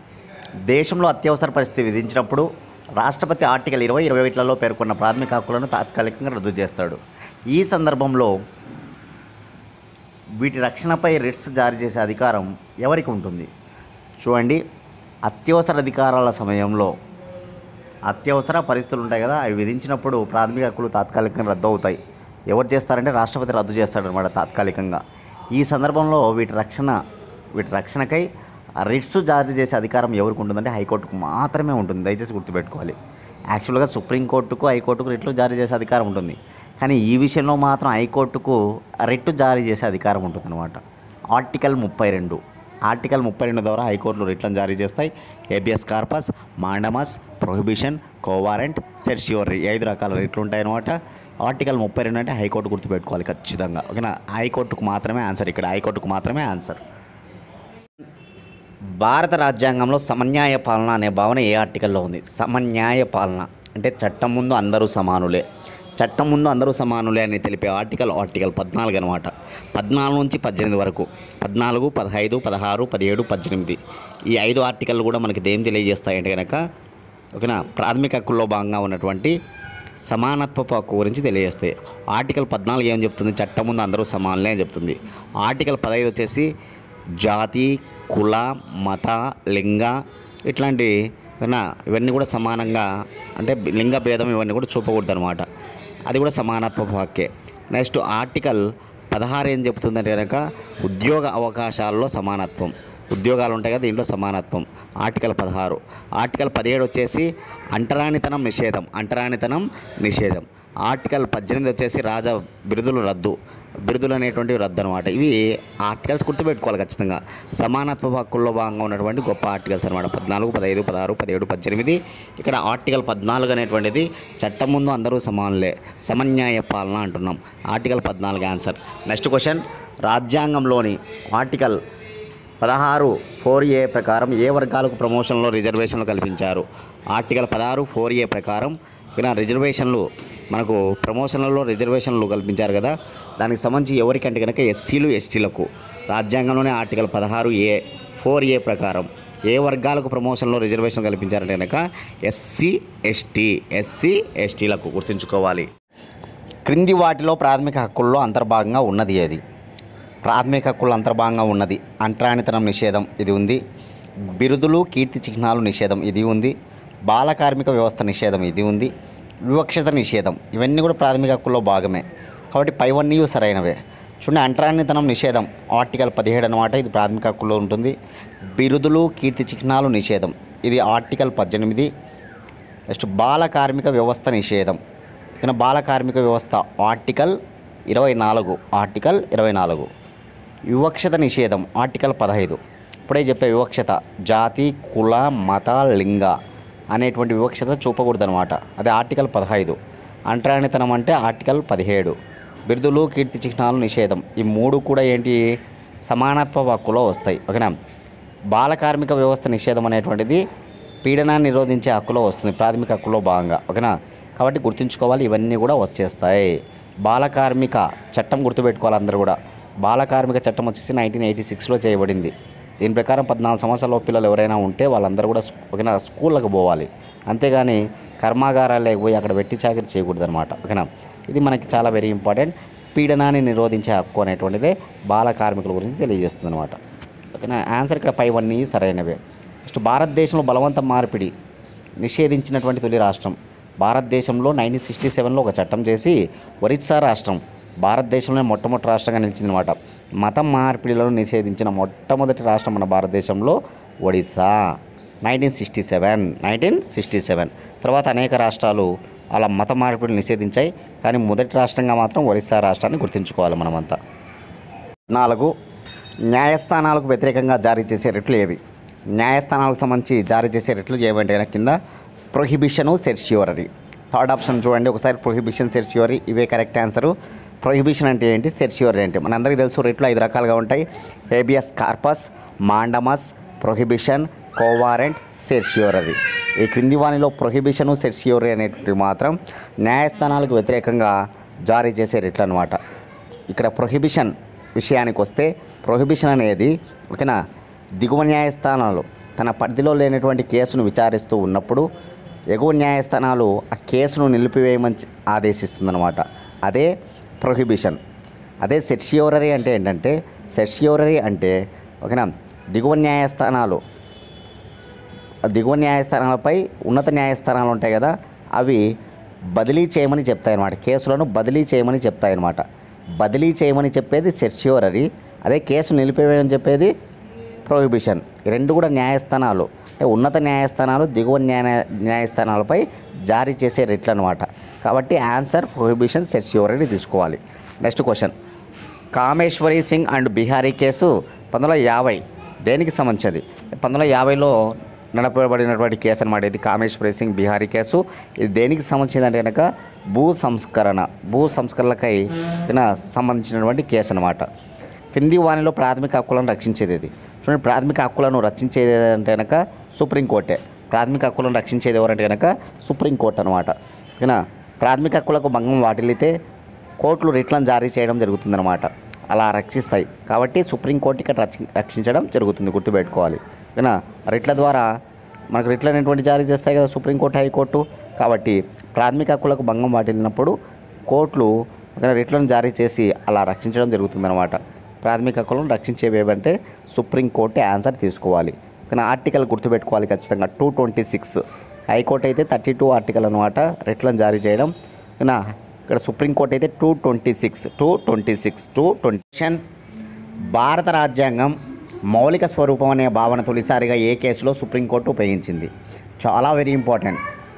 దేశంలో అత్యవసర పరిస్థితి విధించినప్పుడు రాష్ట్రపతి ఆర్టికల్ ఇరవై ఇరవై ఒకటిలలో పేర్కొన్న ప్రాథమిక హక్కులను తాత్కాలికంగా రద్దు చేస్తాడు ఈ సందర్భంలో వీటి రక్షణపై రిట్స్ జారీ చేసే అధికారం ఎవరికి ఉంటుంది చూడండి అత్యవసర అధికారాల సమయంలో అత్యవసర పరిస్థితులు ఉంటాయి కదా అవి విధించినప్పుడు ప్రాథమిక హక్కులు తాత్కాలికంగా రద్దు అవుతాయి ఎవరు చేస్తారంటే రాష్ట్రపతి రద్దు చేస్తాడనమాట తాత్కాలికంగా ఈ సందర్భంలో వీటి రక్షణ వీటి రక్షణకై రిట్స్ జారీ చేసే అధికారం ఎవరికి ఉంటుందంటే హైకోర్టుకు మాత్రమే ఉంటుంది దయచేసి గుర్తుపెట్టుకోవాలి యాక్చువల్గా సుప్రీంకోర్టుకు హైకోర్టుకు రిట్లు జారీ చేసే అధికారం ఉంటుంది కానీ ఈ విషయంలో మాత్రం హైకోర్టుకు రిట్టు జారీ చేసే అధికారం ఉంటుందన్నమాట ఆర్టికల్ ముప్పై రెండు ఆర్టికల్ ముప్పై రెండు ద్వారా హైకోర్టులు రిట్లను జారీ చేస్తాయి habeas corpus mandamus prohibition quo warranto certiorari ఈ ఐదు రకాల రిట్లు ఉంటాయన్నమాట ఆర్టికల్ ముప్పై రెండు అంటే హైకోర్టు గుర్తుపెట్టుకోవాలి ఖచ్చితంగా ఓకేనా హైకోర్టుకు మాత్రమే ఆన్సర్ ఇక్కడ హైకోర్టుకు మాత్రమే ఆన్సర్ భారత రాజ్యాంగంలో సమన్యాయ పాలన అనే భావన ఏ ఆర్టికల్లో ఉంది సమన్యాయ పాలన అంటే చట్టం ముందు అందరూ సమానులే చట్టం ముందు అందరూ సమానులే అని తెలిపే ఆర్టికల్ ఆర్టికల్ పద్నాలుగు అనమాట పద్నాలుగు నుంచి పద్దెనిమిది వరకు పద్నాలుగు పదహైదు పదహారు పదిహేడు పద్దెనిమిది ఈ ఐదు ఆర్టికల్ కూడా మనకి దేం తెలియజేస్తాయంటే కనుక ఓకేనా ప్రాథమిక హక్కుల్లో భాగంగా ఉన్నటువంటి సమానత్వపు హక్కు గురించి తెలియజేస్తాయి ఆర్టికల్ పద్నాలుగు ఏం చెప్తుంది చట్టం ముందు అందరూ సమానులే అని చెప్తుంది ఆర్టికల్ పదహైదు వచ్చేసి జాతి కుల మత లింగ ఇట్లాంటి ఏమన్నా ఇవన్నీ కూడా సమానంగా అంటే లింగ భేదం ఇవన్నీ కూడా చూపకూడదు అనమాట అది కూడా సమానత్వపు హక్కే నెక్స్ట్ ఆర్టికల్ పదహారు ఏం చెప్తుందంటే కనుక ఉద్యోగ అవకాశాల్లో సమానత్వం ఉద్యోగాలు ఉంటాయి కదా దీంట్లో సమానత్వం ఆర్టికల్ పదహారు ఆర్టికల్ పదిహేడు వచ్చేసి అంటరానితనం నిషేధం అంటరానితనం నిషేధం ఆర్టికల్ పద్దెనిమిది వచ్చేసి రాజ బిరుదులు రద్దు బిరుదులు అనేటువంటివి రద్దు అనమాట ఇవి ఆర్టికల్స్ గుర్తుపెట్టుకోవాలి ఖచ్చితంగా సమానత్వ హక్కుల్లో భాగంగా ఉన్నటువంటి గొప్ప ఆర్టికల్స్ అనమాట పద్నాలుగు పదహైదు పదహారు పదిహేడు పద్దెనిమిది ఇక్కడ ఆర్టికల్ పద్నాలుగు అనేటువంటిది చట్టం ముందు అందరూ సమానులే సమన్యాయ పాలన అంటున్నాం ఆర్టికల్ పద్నాలుగు ఆన్సర్ నెక్స్ట్ క్వశ్చన్ రాజ్యాంగంలోని ఆర్టికల్ పదహారు ఫోర్ ఏ ప్రకారం ఏ వర్గాలకు ప్రమోషన్లో రిజర్వేషన్లు కల్పించారు ఆర్టికల్ పదహారు ఫోర్ ఏ ప్రకారం ఇక్కడ రిజర్వేషన్లు మనకు ప్రమోషన్లలో రిజర్వేషన్లు కల్పించారు కదా దానికి సంబంధించి ఎవరికంటే కనుక ఎస్సీలు ఎస్టీలకు రాజ్యాంగంలోనే ఆర్టికల్ పదహారు ఏ ఫోర్ ఏ ప్రకారం ఏ వర్గాలకు ప్రమోషన్లో రిజర్వేషన్ కల్పించారంటే కనుక ఎస్సీ ఎస్టీ ఎస్సీ ఎస్టీలకు గుర్తుంచుకోవాలి క్రింది వాటిలో ప్రాథమిక హక్కుల్లో అంతర్భాగంగా ఉన్నది ఏది ప్రాథమిక హక్కుల అంతర్భాగంగా ఉన్నది అంటరానితనం నిషేధం ఇది ఉంది బిరుదులు కీర్తి చిహ్నాలు నిషేధం ఇది ఉంది బాల కార్మిక వ్యవస్థ నిషేధం ఇది ఉంది వివక్షత నిషేధం ఇవన్నీ కూడా ప్రాథమిక హక్కుల్లో భాగమే కాబట్టి పైవన్నీ సరైనవే చూడండి అంటరానితనం నిషేధం ఆర్టికల్ పదిహేడు అనమాట ఇది ప్రాథమిక హక్కుల్లో ఉంటుంది బిరుదులు కీర్తి చిహ్నాలు నిషేధం ఇది ఆర్టికల్ పద్దెనిమిది నెక్స్ట్ బాల కార్మిక వ్యవస్థ నిషేధం ఇక బాల కార్మిక వ్యవస్థ ఆర్టికల్ ఇరవై నాలుగు ఆర్టికల్ ఇరవై నాలుగు వివక్షత నిషేధం ఆర్టికల్ పదహైదు ఇప్పుడే చెప్పే వివక్షత జాతి కుల మత లింగ అనేటువంటి వివక్షత చూపకూడదనమాట అది ఆర్టికల్ పదహైదు అంటరానితనం అంటే ఆర్టికల్ పదిహేడు బిరుదులు కీర్తి చిహ్నాలు నిషేధం ఈ మూడు కూడా ఏంటి సమానత్వ హక్కులో వస్తాయి ఓకేనా బాల కార్మిక వ్యవస్థ నిషేధం అనేటువంటిది పీడనాన్ని నిరోధించే హక్కులో వస్తుంది ప్రాథమిక హక్కులో భాగంగా ఓకేనా కాబట్టి గుర్తుంచుకోవాలి ఇవన్నీ కూడా వచ్చేస్తాయి బాల కార్మిక చట్టం గుర్తుపెట్టుకోవాలి అందరూ కూడా బాల కార్మిక చట్టం వచ్చేసి నైన్టీన్ ఎయిటీ సిక్స్లో చేయబడింది దీని ప్రకారం పద్నాలుగు సంవత్సరాల పిల్లలు ఎవరైనా ఉంటే వాళ్ళందరూ కూడా స్కూ- ఓకేనా స్కూళ్ళకు పోవాలి అంతేగాని కర్మాగారాలకు పోయి అక్కడ వెట్టి చాకరీ చేయకూడదు అనమాట ఓకేనా ఇది మనకి చాలా వెరీ ఇంపార్టెంట్ పీడనాన్ని నిరోధించే హక్కు అనేటువంటిదే బాల కార్మికుల గురించి తెలియజేస్తుంది అనమాట ఓకేనా ఆన్సర్ ఇక్కడ పైవన్నీ సరైనవే నెక్స్ట్ భారతదేశంలో బలవంత మార్పిడి నిషేధించినటువంటి తొలి రాష్ట్రం భారతదేశంలో నైన్టీన్ సిక్స్టీ సెవెన్లో ఒక చట్టం చేసి ఒరిస్సా రాష్ట్రం భారతదేశంలోనే మొట్టమొదటి రాష్ట్రంగా నిలిచిందనమాట మతం మార్పిడిలను నిషేధించిన మొట్టమొదటి రాష్ట్రం మన భారతదేశంలో Odisha nineteen sixty seven nineteen sixty seven తర్వాత అనేక రాష్ట్రాలు అలా మత మార్పిడిని నిషేధించాయి కానీ మొదటి రాష్ట్రంగా మాత్రం ఒరిస్సా రాష్ట్రాన్ని గుర్తుంచుకోవాలి మనమంతా నాలుగు న్యాయస్థానాలకు వ్యతిరేకంగా జారీ చేసే రెట్లు ఏవి న్యాయస్థానాలకు సంబంధించి జారీ చేసే రెట్లు ఏవంటే కనుక కింద ప్రొహిబిషను సెర్షియోరరీ థర్డ్ ఆప్షన్ చూడండి ఒకసారి ప్రొహిబిషన్ సెర్షియోరీ ఇవే కరెక్ట్ ఆన్సరు ప్రొహిబిషన్ అంటే ఏంటి సెర్షియోరీ అంటే మనందరికీ తెలుసు రెట్లు ఐదు రకాలుగా ఉంటాయి habeas corpus mandamus prohibition quo warranto certiorari ఈ క్రింది వానిలో ప్రొహిబిషను సెర్షియోరీ అనేటివి మాత్రం న్యాయస్థానాలకు వ్యతిరేకంగా జారీ చేసే రెట్లు అనమాట ఇక్కడ ప్రొహిబిషన్ విషయానికి వస్తే ప్రొహిబిషన్ అనేది ఓకేనా దిగువ న్యాయస్థానాలు తన పరిధిలో లేనటువంటి కేసును విచారిస్తూ ఉన్నప్పుడు ఎగువ న్యాయస్థానాలు ఆ కేసును నిలిపివేయమని చె- ఆదేశిస్తుందన్నమాట అదే ప్రొహిబిషన్ అదే సెర్షియోరరీ అంటే ఏంటంటే సెర్షియోరరీ అంటే ఓకేనా దిగువ న్యాయస్థానాలు దిగువ న్యాయస్థానాలపై ఉన్నత న్యాయస్థానాలు ఉంటాయి కదా అవి బదిలీ చేయమని చెప్తాయన్నమాట కేసులను బదిలీ చేయమని చెప్తాయన్నమాట బదిలీ చేయమని చెప్పేది సెర్ష్యూరరీ అదే కేసు నిలిపివేయమని చెప్పేది ప్రొహిబిషన్ ఈ రెండు కూడా న్యాయస్థానాలు అంటే ఉన్నత న్యాయస్థానాలు దిగువ న్యాయ న్యాయస్థానాలపై జారీ చేసే రెట్లు అనమాట కాబట్టి ఆన్సర్ ప్రొహిబిషన్ సెర్ష్యూరరీ తీసుకోవాలి next question Kameshwari Singh and Bihari case పంతొమ్మిది వందల యాభై దేనికి సంబంధించింది పంతొమ్మిది వందల యాభైలో నడపబడినటువంటి కేసు అనమాట ఇది కామేశ్వరి సింగ్ బిహారీ కేసు ఇది దేనికి సంబంధించింది అంటే కనుక భూ సంస్కరణ భూ సంస్కరణలకై ఈయన సంబంధించినటువంటి కేసు అనమాట కింది వాణిలో ప్రాథమిక హక్కులను రక్షించేది ఇది చూడండి ప్రాథమిక హక్కులను రక్షించేది అంటే కనుక సుప్రీంకోర్టే ప్రాథమిక హక్కులను రక్షించేది ఎవరంటే కనుక సుప్రీంకోర్టు అనమాట ఓకేనా ప్రాథమిక హక్కులకు భంగం వాటిల్లితే కోర్టులు రిట్లను జారీ చేయడం జరుగుతుందన్నమాట అలా రక్షిస్తాయి కాబట్టి సుప్రీంకోర్టు ఇక్కడ రక్షి రక్షించడం జరుగుతుంది గుర్తుపెట్టుకోవాలి ఓకేనా రిట్ల ద్వారా మనకు రిట్లు అనేటువంటి జారీ చేస్తాయి కదా సుప్రీంకోర్టు హైకోర్టు కాబట్టి ప్రాథమిక హక్కులకు భంగం వాటిల్లినప్పుడు కోర్టులు ఓకేనా రిట్లను జారీ చేసి అలా రక్షించడం జరుగుతుందన్నమాట ప్రాథమిక హక్కులను రక్షించేవి ఏవంటే సుప్రీంకోర్టు ఆన్సర్ తీసుకోవాలి కానీ ఆర్టికల్ గుర్తుపెట్టుకోవాలి ఖచ్చితంగా టూ ట్వంటీ సిక్స్ హైకోర్టు అయితే థర్టీ టూ ఆర్టికల్ అనమాట రిట్లను జారీ చేయడం ఓకేనా ఇక్కడ సుప్రీంకోర్టు అయితే two twenty six two twenty six two twenty భారత రాజ్యాంగం మౌలిక స్వరూపం అనే భావన తొలిసారిగా ఏ కేసులో సుప్రీంకోర్టు ఉపయోగించింది చాలా వెరీ ఇంపార్టెంట్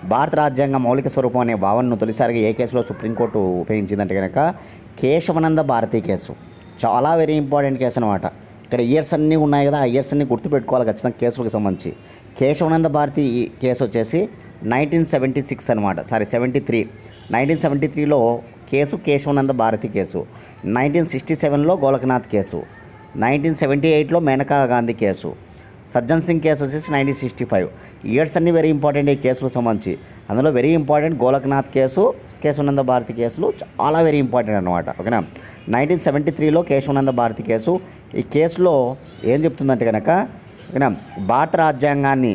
భారత రాజ్యాంగ మౌలిక స్వరూపం అనే భావనను తొలిసారిగా ఏ కేసులో సుప్రీంకోర్టు ఉపయోగించిందంటే కనుక కేశవనంద భారతి కేసు చాలా వెరీ ఇంపార్టెంట్ కేసు అనమాట ఇక్కడ ఇయర్స్ అన్నీ ఉన్నాయి కదా ఆ ఇయర్స్ అన్నీ గుర్తుపెట్టుకోవాలి ఖచ్చితంగా కేసులకు సంబంధించి కేశవనంద భారతి ఈ కేసు వచ్చేసి నైన్టీన్ సెవెంటీ సిక్స్ అనమాట sorry seventy three nineteen seventy త్రీలో case Keshavananda Bharati case nineteen sixty సెవెన్లో గోలకనాథ్ కేసు నైన్టీన్ సెవెంటీ ఎయిట్లో మేనకా గాంధీ కేసు సజ్జన్ సింగ్ కేసు వచ్చేసి నైన్టీన్ సిక్స్టీ ఫైవ్ ఇయర్స్ అన్ని వెరీ ఇంపార్టెంట్ ఈ కేసులకు సంబంధించి అందులో very important Golaknath case Keshavananda Bharati కేసులు చాలా వెరీ ఇంపార్టెంట్ అనమాట ఓకేనా నైన్టీన్ సెవెంటీ త్రీలో కేశవనంద భారతి కేసు ఈ కేసులో ఏం చెప్తుందంటే కనుక ఓకేనా భారత రాజ్యాంగాన్ని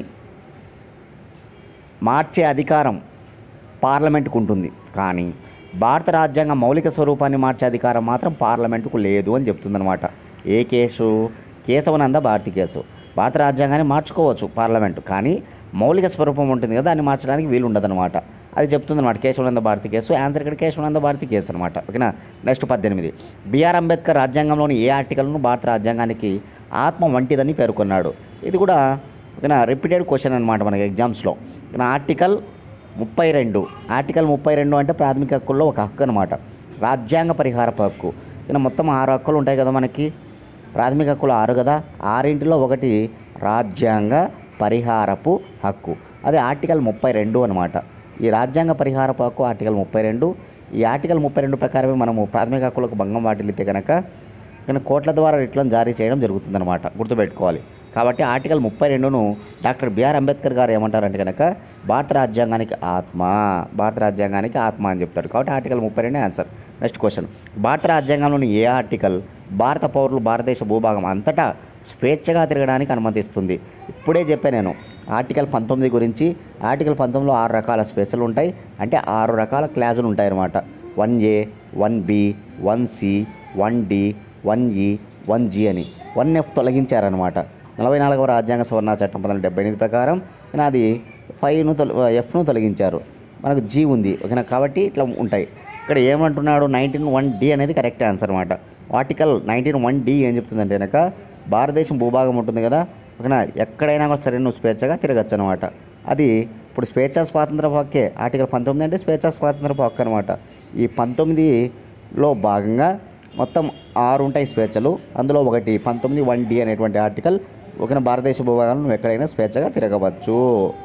మార్చే అధికారం పార్లమెంటుకు ఉంటుంది కానీ భారత రాజ్యాంగ మౌలిక స్వరూపాన్ని మార్చే అధికారం మాత్రం పార్లమెంటుకు లేదు అని చెప్తుందనమాట ఏ కేసు కేశవనంద భారతి కేసు భారత రాజ్యాంగాన్ని మార్చుకోవచ్చు పార్లమెంటు కానీ మౌలిక స్వరూపం ఉంటుంది కదా దాన్ని మార్చడానికి వీలు ఉండదన్నమాట అది చెప్తుందన్నమాట కేశవనంద భారతి కేసు ఆన్సర్ ఇక్కడ కేశవనంద భారతి కేసు అనమాట ఓకేనా నెక్స్ట్ పద్దెనిమిది బిఆర్ అంబేద్కర్ రాజ్యాంగంలోని ఏ ఆర్టికల్ను భారత రాజ్యాంగానికి ఆత్మ వంటిదని పేర్కొన్నాడు ఇది కూడా ఓకేనా రిపీటెడ్ క్వశ్చన్ అనమాట మనకి ఎగ్జామ్స్లో ఓకేనా ఆర్టికల్ ముప్పై రెండు ఆర్టికల్ ముప్పై రెండు అంటే ప్రాథమిక హక్కుల్లో ఒక హక్కు అనమాట రాజ్యాంగ పరిహారపు హక్కు ఇక మొత్తం ఆరు హక్కులు ఉంటాయి కదా మనకి ప్రాథమిక హక్కులు ఆరు కదా ఆరింటిలో ఒకటి రాజ్యాంగ పరిహారపు హక్కు అది ఆర్టికల్ ముప్పై రెండు అనమాట ఈ రాజ్యాంగ పరిహారపు హక్కు ఆర్టికల్ ముప్పై రెండు ఈ ఆర్టికల్ ముప్పై రెండు ప్రకారమే మనము ప్రాథమిక హక్కులకు భంగం వాటిల్లితే కనుక కానీ కోట్ల ద్వారా రిట్లను జారీ చేయడం జరుగుతుందన్నమాట గుర్తుపెట్టుకోవాలి కాబట్టి ఆర్టికల్ ముప్పై రెండును డాక్టర్ బిఆర్ అంబేద్కర్ గారు ఏమంటారంటే కనుక భారత రాజ్యాంగానికి ఆత్మ భారత రాజ్యాంగానికి ఆత్మ అని చెప్తాడు కాబట్టి ఆర్టికల్ ముప్పై రెండే ఆన్సర్ నెక్స్ట్ క్వశ్చన్ భారత రాజ్యాంగంలోని ఏ ఆర్టికల్ భారత పౌరులు భారతదేశ భూభాగం అంతటా స్వేచ్ఛగా తిరగడానికి అనుమతిస్తుంది ఇప్పుడే చెప్పాను నేను ఆర్టికల్ పంతొమ్మిది గురించి ఆర్టికల్ పంతొమ్మిదిలో ఆరు రకాల స్పేసులు ఉంటాయి అంటే ఆరు రకాల క్లాజులు ఉంటాయి అన్నమాట one A one B one C one D one E one G అని వన్ ఎఫ్ తొలగించారనమాట నలభై నాలుగవ రాజ్యాంగ సవరణ చట్టం పంతొమ్మిది డెబ్బై ఎనిమిది ప్రకారం కానీ అది ఫైవ్ను తొల ఎఫ్ను తొలగించారు మనకు జీ ఉంది ఓకేనా కాబట్టి ఇట్లా ఉంటాయి ఇక్కడ ఏమంటున్నాడు నైన్టీన్ వన్ డి అనేది కరెక్ట్ ఆన్సర్ అనమాట ఆర్టికల్ నైన్టీన్ వన్ డి ఏం చెప్తుందంటే కనుక భారతదేశం భూభాగం ఉంటుంది కదా ఓకేనా ఎక్కడైనా కూడా సరే నువ్వు స్వేచ్ఛగా తిరగచ్చు అనమాట అది ఇప్పుడు స్వేచ్ఛా స్వాతంత్ర హక్కే ఆర్టికల్ పంతొమ్మిది అంటే స్వేచ్ఛా స్వాతంత్ర హక్కు అనమాట ఈ పంతొమ్మిదిలో భాగంగా మొత్తం ఆరు ఉంటాయి స్వేచ్ఛలు అందులో ఒకటి పంతొమ్మిది వన్ డి అనేటువంటి ఆర్టికల్ ఒక భారతదేశ భూభాగంలో నువ్వు ఎక్కడైనా స్వేచ్ఛగా తిరగవచ్చు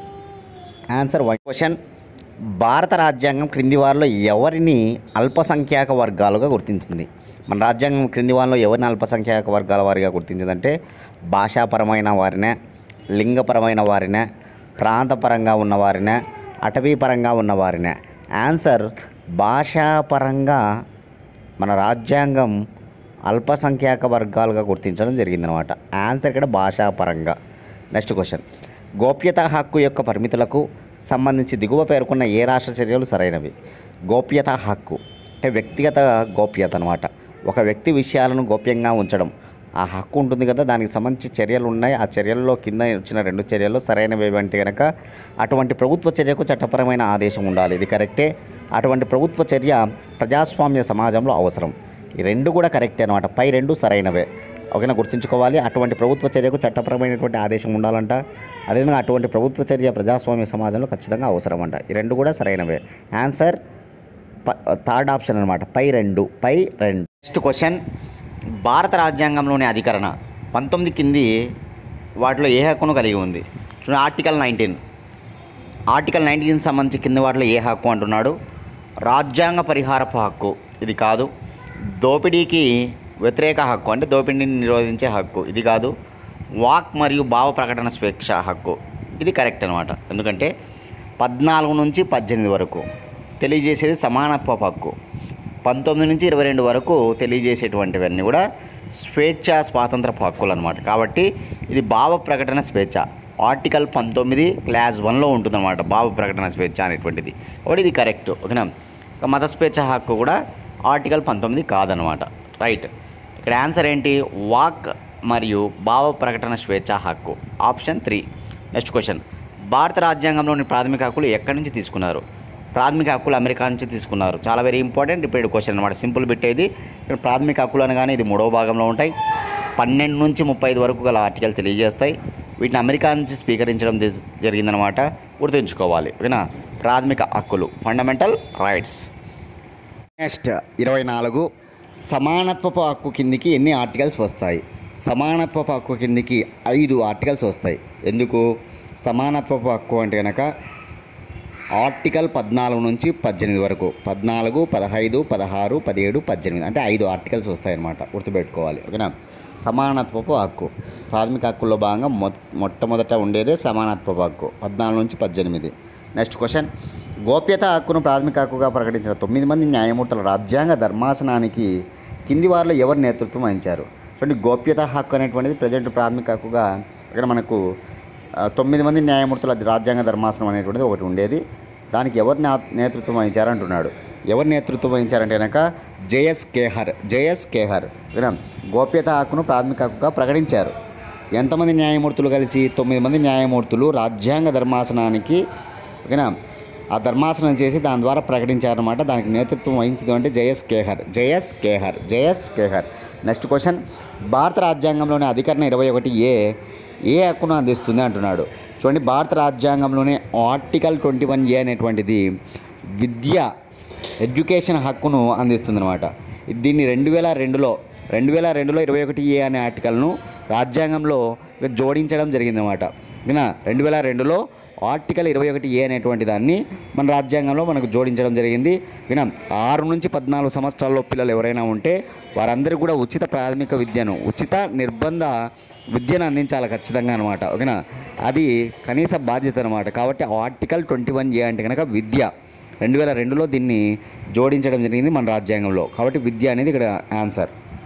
ఆన్సర్ వన్ క్వశ్చన్ భారత రాజ్యాంగం క్రింది వారిలో ఎవరిని అల్పసంఖ్యాక వర్గాలుగా గుర్తించింది మన రాజ్యాంగం క్రింది వారిలో ఎవరిని అల్పసంఖ్యాక వర్గాల వారిగా గుర్తించిందంటే భాషాపరమైన వారినే లింగపరమైన వారినే ప్రాంతపరంగా ఉన్న వారినే అటవీపరంగా ఉన్న వారినే ఆన్సర్ భాషాపరంగా మన రాజ్యాంగం అల్పసంఖ్యాక వర్గాలుగా గుర్తించడం జరిగిందనమాట ఆన్సర్ ఇక్కడ భాషాపరంగా నెక్స్ట్ క్వశ్చన్ గోప్యత హక్కు యొక్క పరిమితులకు సంబంధించి దిగువ పేర్కొన్న ఏ రాష్ట్ర చర్యలు సరైనవి గోప్యత హక్కు అంటే వ్యక్తిగత గోప్యత అనమాట ఒక వ్యక్తి విషయాలను గోప్యంగా ఉంచడం ఆ హక్కు ఉంటుంది కదా దానికి సంబంధించి చర్యలు ఉన్నాయి ఆ చర్యల్లో కింద వచ్చిన రెండు చర్యలు సరైనవి ఏవంటే కనుక అటువంటి ప్రభుత్వ చర్యకు చట్టపరమైన ఆదేశం ఉండాలి ఇది కరెక్టే అటువంటి ప్రభుత్వ చర్య ప్రజాస్వామ్య సమాజంలో అవసరం ఈ రెండు కూడా కరెక్టే అనమాట పై రెండు సరైనవే ఓకేనా గుర్తుంచుకోవాలి అటువంటి ప్రభుత్వ చర్యకు చట్టపరమైనటువంటి ఆదేశం ఉండాలంట అదేవిధంగా అటువంటి ప్రభుత్వ చర్య ప్రజాస్వామ్య సమాజంలో ఖచ్చితంగా అవసరం అంట ఈ రెండు కూడా సరైనవే ఆన్సర్ ప- థర్డ్ ఆప్షన్ అనమాట పై రెండు పై రెండు నెక్స్ట్ క్వశ్చన్ భారత రాజ్యాంగంలోని అధికరణ పంతొమ్మిది కింది వాటిలో ఏ హక్కును కలిగి ఉంది చూడండి ఆర్టికల్ నైన్టీన్ ఆర్టికల్ నైన్టీన్ సంబంధించి కింద వాటిలో ఏ హక్కు అంటున్నాడు రాజ్యాంగ పరిహారపు హక్కు ఇది కాదు దోపిడీకి వ్యతిరేక హక్కు అంటే దోపిడీని నిరోధించే హక్కు ఇది కాదు వాక్ మరియు భావ ప్రకటన స్వేచ్ఛ హక్కు ఇది కరెక్ట్ అనమాట ఎందుకంటే పద్నాలుగు నుంచి పద్దెనిమిది వరకు తెలియజేసేది సమానత్వ హక్కు పంతొమ్మిది నుంచి ఇరవై రెండు వరకు తెలియజేసేటువంటివన్నీ కూడా స్వేచ్ఛ స్వాతంత్ర హక్కులు అనమాట కాబట్టి ఇది భావ ప్రకటన స్వేచ్ఛ ఆర్టికల్ పంతొమ్మిది క్లాస్ వన్లో ఉంటుందన్నమాట భావ ప్రకటన స్వేచ్ఛ అనేటువంటిది కాబట్టి ఇది కరెక్ట్ ఓకేనా ఇక మత స్వేచ్ఛ హక్కు కూడా ఆర్టికల్ పంతొమ్మిది కాదనమాట రైట్ ఇక్కడ ఆన్సర్ ఏంటి వాక్ మరియు భావ ప్రకటన స్వేచ్ఛ హక్కు ఆప్షన్ త్రీ నెక్స్ట్ క్వశ్చన్ భారత రాజ్యాంగంలోని ప్రాథమిక హక్కులు ఎక్కడి నుంచి తీసుకున్నారు ప్రాథమిక హక్కులు అమెరికా నుంచి తీసుకున్నారు చాలా వెరీ ఇంపార్టెంట్ రిపీటెడ్ క్వశ్చన్ అనమాట సింపుల్ బిట్ ఇది ఇక్కడ ప్రాథమిక హక్కులు అనగానే ఇది మూడవ భాగంలో ఉంటాయి పన్నెండు నుంచి ముప్పై ఐదు వరకు గల ఆర్టికల్ తెలియజేస్తాయి వీటిని అమెరికా నుంచి స్వీకరించడం జ- జరిగిందనమాట గుర్తుంచుకోవాలి ఓకేనా ప్రాథమిక హక్కులు ఫండమెంటల్ రైట్స్ నెక్స్ట్ ఇరవై నాలుగు సమానత్వపు హక్కు కిందికి ఎన్ని ఆర్టికల్స్ వస్తాయి సమానత్వపు హక్కు కిందికి ఐదు ఆర్టికల్స్ వస్తాయి ఎందుకు సమానత్వపు హక్కు అంటే కనుక ఆర్టికల్ పద్నాలుగు నుంచి పద్దెనిమిది వరకు పద్నాలుగు పదహైదు పదహారు పదిహేడు పద్దెనిమిది అంటే ఐదు ఆర్టికల్స్ వస్తాయన్నమాట గుర్తుపెట్టుకోవాలి ఓకేనా సమానత్వపు హక్కు ప్రాథమిక హక్కుల్లో భాగంగా మొ మొట్టమొదట ఉండేదే సమానత్వపు హక్కు పద్నాలుగు నుంచి పద్దెనిమిది నెక్స్ట్ క్వశ్చన్ గోప్యత హక్కును ప్రాథమిక హక్కుగా ప్రకటించిన తొమ్మిది మంది న్యాయమూర్తుల రాజ్యాంగ ధర్మాసనానికి కింది వారిలో ఎవరు నేతృత్వం వహించారు చూడండి గోప్యత హక్కు అనేటువంటిది ప్రజెంట్ ప్రాథమిక హక్కుగా ఇక్కడ మనకు ఆ, తొమ్మిది మంది న్యాయమూర్తుల రాజ్యాంగ ధర్మాసనం అనేటువంటిది ఒకటి ఉండేది దానికి ఎవరు నా- నేతృత్వం వహించారు అంటున్నాడు ఎవరు నేతృత్వం వహించారంటే కనుక జేఎస్ కేహర్ జేఎస్ కేహర్ ఓకేనా గోప్యత హక్కును ప్రాథమిక హక్కుగా ప్రకటించారు ఎంతమంది న్యాయమూర్తులు కలిసి తొమ్మిది మంది న్యాయమూర్తులు రాజ్యాంగ ధర్మాసనానికి ఓకేనా ఆ ధర్మాసనం చేసి దాని ద్వారా ప్రకటించారన్నమాట దానికి నేతృత్వం వహించదు అంటే JS Kehar JS Kehar JS Kehar next question భారత రాజ్యాంగంలోని అధికరణ ఇరవై ఒకటి ఏ ఏ హక్కును అందిస్తుంది అంటున్నాడు చూడండి భారత రాజ్యాంగంలోనే ఆర్టికల్ ట్వంటీ వన్ ఏ అనేటువంటిది విద్య ఎడ్యుకేషన్ హక్కును అందిస్తుంది అనమాట దీన్ని రెండు వేల రెండులో రెండు వేల రెండులో ఇరవై ఒకటి ఏ అనే ఆర్టికల్ను రాజ్యాంగంలో జోడించడం జరిగిందనమాట ఓకేనా రెండు వేల రెండులో ఆర్టికల్ ఇరవై ఒకటి ఏ అనేటువంటి దాన్ని మన రాజ్యాంగంలో మనకు జోడించడం జరిగింది వినా ఆరు నుంచి పద్నాలుగు సంవత్సరాల్లో పిల్లలు ఎవరైనా ఉంటే వారందరూ కూడా ఉచిత ప్రాథమిక విద్యను ఉచిత నిర్బంధ విద్యను అందించాలి ఖచ్చితంగా అనమాట ఓకేనా అది కనీస బాధ్యత అనమాట కాబట్టి ఆర్టికల్ ట్వంటీ వన్ ఏ అంటే కనుక విద్య రెండు వేల రెండులో దీన్ని జోడించడం జరిగింది మన రాజ్యాంగంలో కాబట్టి విద్య అనేది ఇక్కడ ఆన్సర్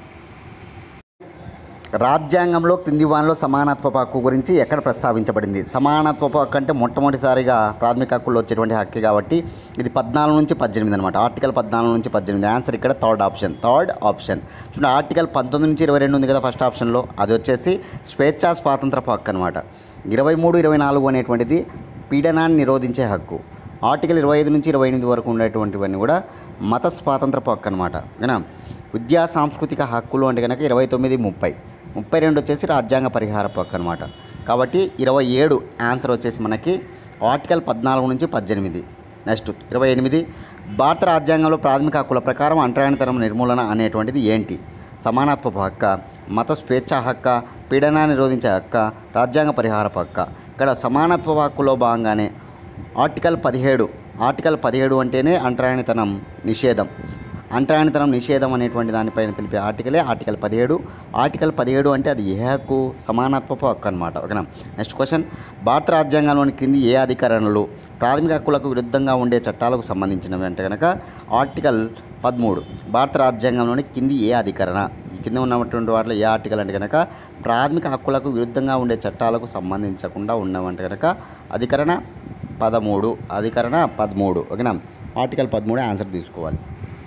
రాజ్యాంగంలో కింది వానిలో సమానత్వపు హక్కు గురించి ఎక్కడ ప్రస్తావించబడింది సమానత్వపు హక్కు అంటే మొట్టమొదటిసారిగా ప్రాథమిక హక్కుల్లో వచ్చేటువంటి హక్కు కాబట్టి ఇది పద్నాలుగు నుంచి పద్దెనిమిది అనమాట ఆర్టికల్ పద్నాలుగు నుంచి పద్దెనిమిది ఆన్సర్ ఇక్కడ థర్డ్ ఆప్షన్ థర్డ్ ఆప్షన్ చూడండి ఆర్టికల్ పంతొమ్మిది నుంచి ఇరవై రెండు ఉంది కదా ఫస్ట్ ఆప్షన్లో అది వచ్చేసి స్వేచ్ఛా స్వాతంత్రపు హక్కు అనమాట ఇరవై మూడు ఇరవై నాలుగు అనేటువంటిది పీడనాన్ని నిరోధించే హక్కు ఆర్టికల్ ఇరవై ఐదు నుంచి ఇరవై ఎనిమిది వరకు ఉండేటువంటివన్నీ కూడా మత స్వాతంత్రపు హక్కు అనమాట ఓకేనా విద్యా సాంస్కృతిక హక్కులు అంటే కనుక ఇరవై తొమ్మిది ముప్పై ముప్పై రెండు వచ్చేసి రాజ్యాంగ పరిహారపు హక్కు అనమాట కాబట్టి ఇరవై ఏడు ఆన్సర్ వచ్చేసి మనకి ఆర్టికల్ పద్నాలుగు నుంచి పద్దెనిమిది నెక్స్ట్ ఇరవై ఎనిమిది భారత రాజ్యాంగంలో ప్రాథమిక హక్కుల ప్రకారం అంటరానితనం నిర్మూలన అనేటువంటిది ఏంటి సమానత్వపు హక్క మత స్వేచ్ఛ హక్క పీడన నిరోధించే హక్క రాజ్యాంగ పరిహారపు హక్క ఇక్కడ సమానత్వ హక్కులో భాగంగానే ఆర్టికల్ పదిహేడు ఆర్టికల్ పదిహేడు అంటేనే అంటరానితనం నిషేధం అంటరానితనం నిషేధం అనేటువంటి దానిపైన తెలిపే ఆర్టికలే ఆర్టికల్ పదిహేడు ఆర్టికల్ పదిహేడు అంటే అది ఏ హక్కు సమానత్వపు హక్కు అనమాట ఓకేనా నెక్స్ట్ క్వశ్చన్ భారత రాజ్యాంగంలోని కింది ఏ అధికరణలు ప్రాథమిక హక్కులకు విరుద్ధంగా ఉండే చట్టాలకు సంబంధించినవి అంటే కనుక ఆర్టికల్ పదమూడు భారత రాజ్యాంగంలోని కింది ఏ అధికరణ ఈ కింద ఉన్నటువంటి వాటిలో ఏ ఆర్టికల్ అంటే కనుక ప్రాథమిక హక్కులకు విరుద్ధంగా ఉండే చట్టాలకు సంబంధించకుండా ఉన్నవంటే కనుక అధికరణ పదమూడు అధికరణ పదమూడు ఓకేనా ఆర్టికల్ పదమూడు ఆన్సర్ తీసుకోవాలి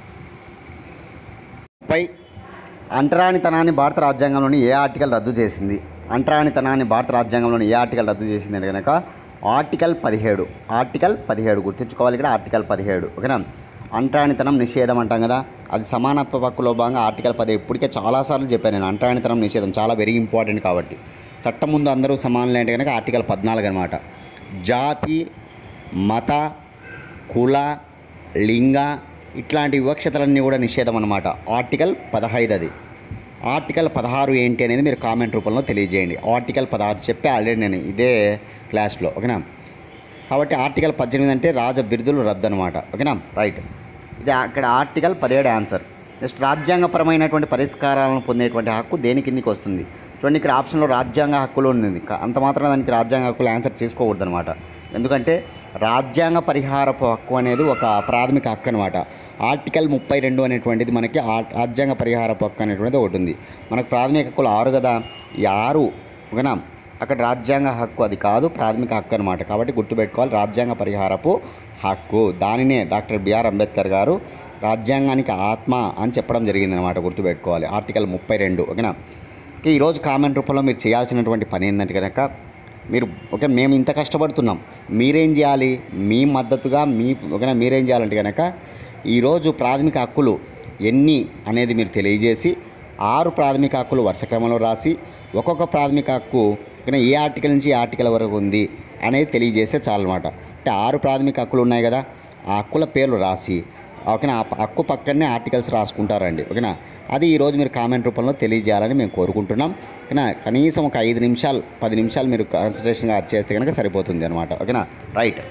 పై అంటరానితనాన్ని భారత రాజ్యాంగంలోని ఏ ఆర్టికల్ రద్దు చేసింది అంటరానితనాన్ని భారత రాజ్యాంగంలోని ఏ ఆర్టికల్ రద్దు చేసింది అంటే కనుక ఆర్టికల్ పదిహేడు ఆర్టికల్ పదిహేడు గుర్తుంచుకోవాలి ఇక్కడ ఆర్టికల్ పదిహేడు ఓకేనా అంటరానితనం నిషేధం అంటాం కదా అది సమానత్వ హక్కులో భాగంగా ఆర్టికల్ పదిహేడు ఇప్పటికే చాలాసార్లు చెప్పాను నేను అంటరానితనం నిషేధం చాలా వెరీ ఇంపార్టెంట్ కాబట్టి చట్టం ముందు అందరూ సమానులే అంటే కనుక ఆర్టికల్ పద్నాలుగు అనమాట జాతి మత కుల లింగ ఇట్లాంటి వివక్షతలన్నీ కూడా నిషేధం అనమాట ఆర్టికల్ పదహైదు అది ఆర్టికల్ పదహారు ఏంటి అనేది మీరు కామెంట్ రూపంలో తెలియజేయండి ఆర్టికల్ పదహారు చెప్పే ఆల్రెడీ నేను ఇదే క్లాస్లో ఓకేనా కాబట్టి ఆర్టికల్ పద్దెనిమిది అంటే రాజ బిరుదులు రద్దు అనమాట ఓకేనా రైట్ ఇది అక్కడ ఆర్టికల్ పదిహేడు ఆన్సర్ నెక్స్ట్ రాజ్యాంగపరమైనటువంటి పరిష్కారాలను పొందేటువంటి హక్కు దేని కిందికి వస్తుంది చూడండి ఇక్కడ ఆప్షన్లో రాజ్యాంగ హక్కులు ఉంది కా- అంత మాత్రం దానికి రాజ్యాంగ హక్కులు ఆన్సర్ చేసుకోకూడదు అనమాట ఎందుకంటే రాజ్యాంగ పరిహారపు హక్కు అనేది ఒక ప్రాథమిక హక్కు అనమాట ఆర్టికల్ ముప్పై రెండు అనేటువంటిది మనకి ఆ రాజ్యాంగ పరిహారపు హక్కు అనేటువంటిది ఒకటి ఉంది మనకు ప్రాథమిక హక్కులు ఆరు కదా ఈ ఆరు ఓకేనా అక్కడ రాజ్యాంగ హక్కు అది కాదు ప్రాథమిక హక్కు అనమాట కాబట్టి గుర్తుపెట్టుకోవాలి రాజ్యాంగ పరిహారపు హక్కు దానినే డాక్టర్ బిఆర్ అంబేద్కర్ గారు రాజ్యాంగానికి ఆత్మ అని చెప్పడం జరిగింది అనమాట గుర్తుపెట్టుకోవాలి ఆర్టికల్ ముప్పై రెండు ఓకేనా ఓకే ఈరోజు కామెంట్ రూపంలో మీరు చేయాల్సినటువంటి పని ఏంటంటే కనుక మీరు ఓకే మేము ఇంత కష్టపడుతున్నాం మీరేం చేయాలి మీ మద్దతుగా మీ ఓకేనా మీరేం చేయాలంటే కనుక ఈరోజు ప్రాథమిక హక్కులు ఎన్ని అనేది మీరు తెలియజేసి ఆరు ప్రాథమిక హక్కులు వరుస క్రమంలో రాసి ఒక్కొక్క ప్రాథమిక హక్కు ఓకేనా ఏ ఆర్టికల్ నుంచి ఏ ఆర్టికల్ వరకు ఉంది అనేది తెలియజేస్తే చాలన్నమాట అంటే ఆరు ప్రాథమిక హక్కులు ఉన్నాయి కదా ఆ హక్కుల పేర్లు రాసి ఓకేనా ఆ ప- హక్కు పక్కనే ఆర్టికల్స్ రాసుకుంటారండి ఓకేనా అది ఈరోజు మీరు కామెంట్ రూపంలో తెలియజేయాలని మేము కోరుకుంటున్నాం ఓకేనా కనీసం ఒక ఐదు నిమిషాలు పది నిమిషాలు మీరు కాన్సన్ట్రేషన్గా అది చేస్తే కనుక సరిపోతుంది అనమాట ఓకేనా రైట్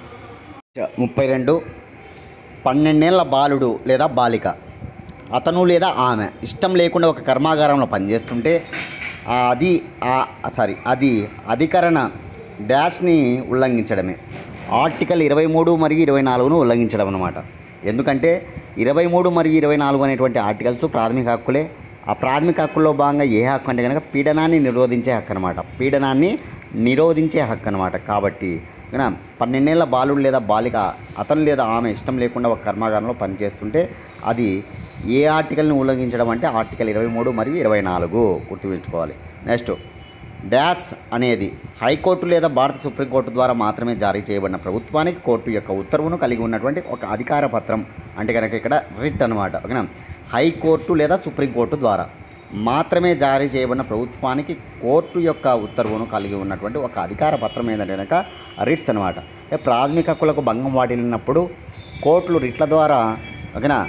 ముప్పై రెండు పన్నెండేళ్ల బాలుడు లేదా బాలిక అతను లేదా ఆమె ఇష్టం లేకుండా ఒక కర్మాగారంలో పనిచేస్తుంటే ఆ అది సారీ అది అధికరణ డాష్ని ఉల్లంఘించడమే ఆర్టికల్ ఇరవై మూడు మరియు ఇరవై నాలుగును ఉల్లంఘించడం అనమాట ఎందుకంటే ఇరవై మూడు మరియు ఇరవై నాలుగు అనేటువంటి ఆర్టికల్స్ ప్రాథమిక హక్కులే ఆ ప్రాథమిక హక్కుల్లో భాగంగా ఏ హక్కు అంటే కనుక పీడనాన్ని నిరోధించే హక్కు అనమాట పీడనాన్ని నిరోధించే హక్కు అనమాట కాబట్టి ఓకేనా పన్నెండేళ్ల బాలుడు లేదా బాలిక అతను లేదా ఆమె ఇష్టం లేకుండా ఒక కర్మాగారంలో పనిచేస్తుంటే అది ఏ ఆర్టికల్ని ఉల్లంఘించడం అంటే ఆర్టికల్ ఇరవై మూడు మరియు ఇరవై నాలుగు గుర్తుపెట్టుకోవాలి నెక్స్ట్ డాష్ అనేది హైకోర్టు లేదా భారత సుప్రీంకోర్టు ద్వారా మాత్రమే జారీ చేయబడిన ప్రభుత్వానికి కోర్టు యొక్క ఉత్తర్వును కలిగి ఉన్నటువంటి ఒక అధికార పత్రం అంటే కనుక ఇక్కడ రిట్ అనమాట ఓకేనా హైకోర్టు లేదా సుప్రీంకోర్టు ద్వారా మాత్రమే జారీ చేయబడిన ప్రభుత్వానికి కోర్టు యొక్క ఉత్తర్వును కలిగి ఉన్నటువంటి ఒక అధికార పత్రం ఏంటంటే కనుక రిట్స్ అనమాట అంటే ప్రాథమిక హక్కులకు భంగం వాటిల్లినప్పుడు కోర్టులు రిట్ల ద్వారా ఓకేనా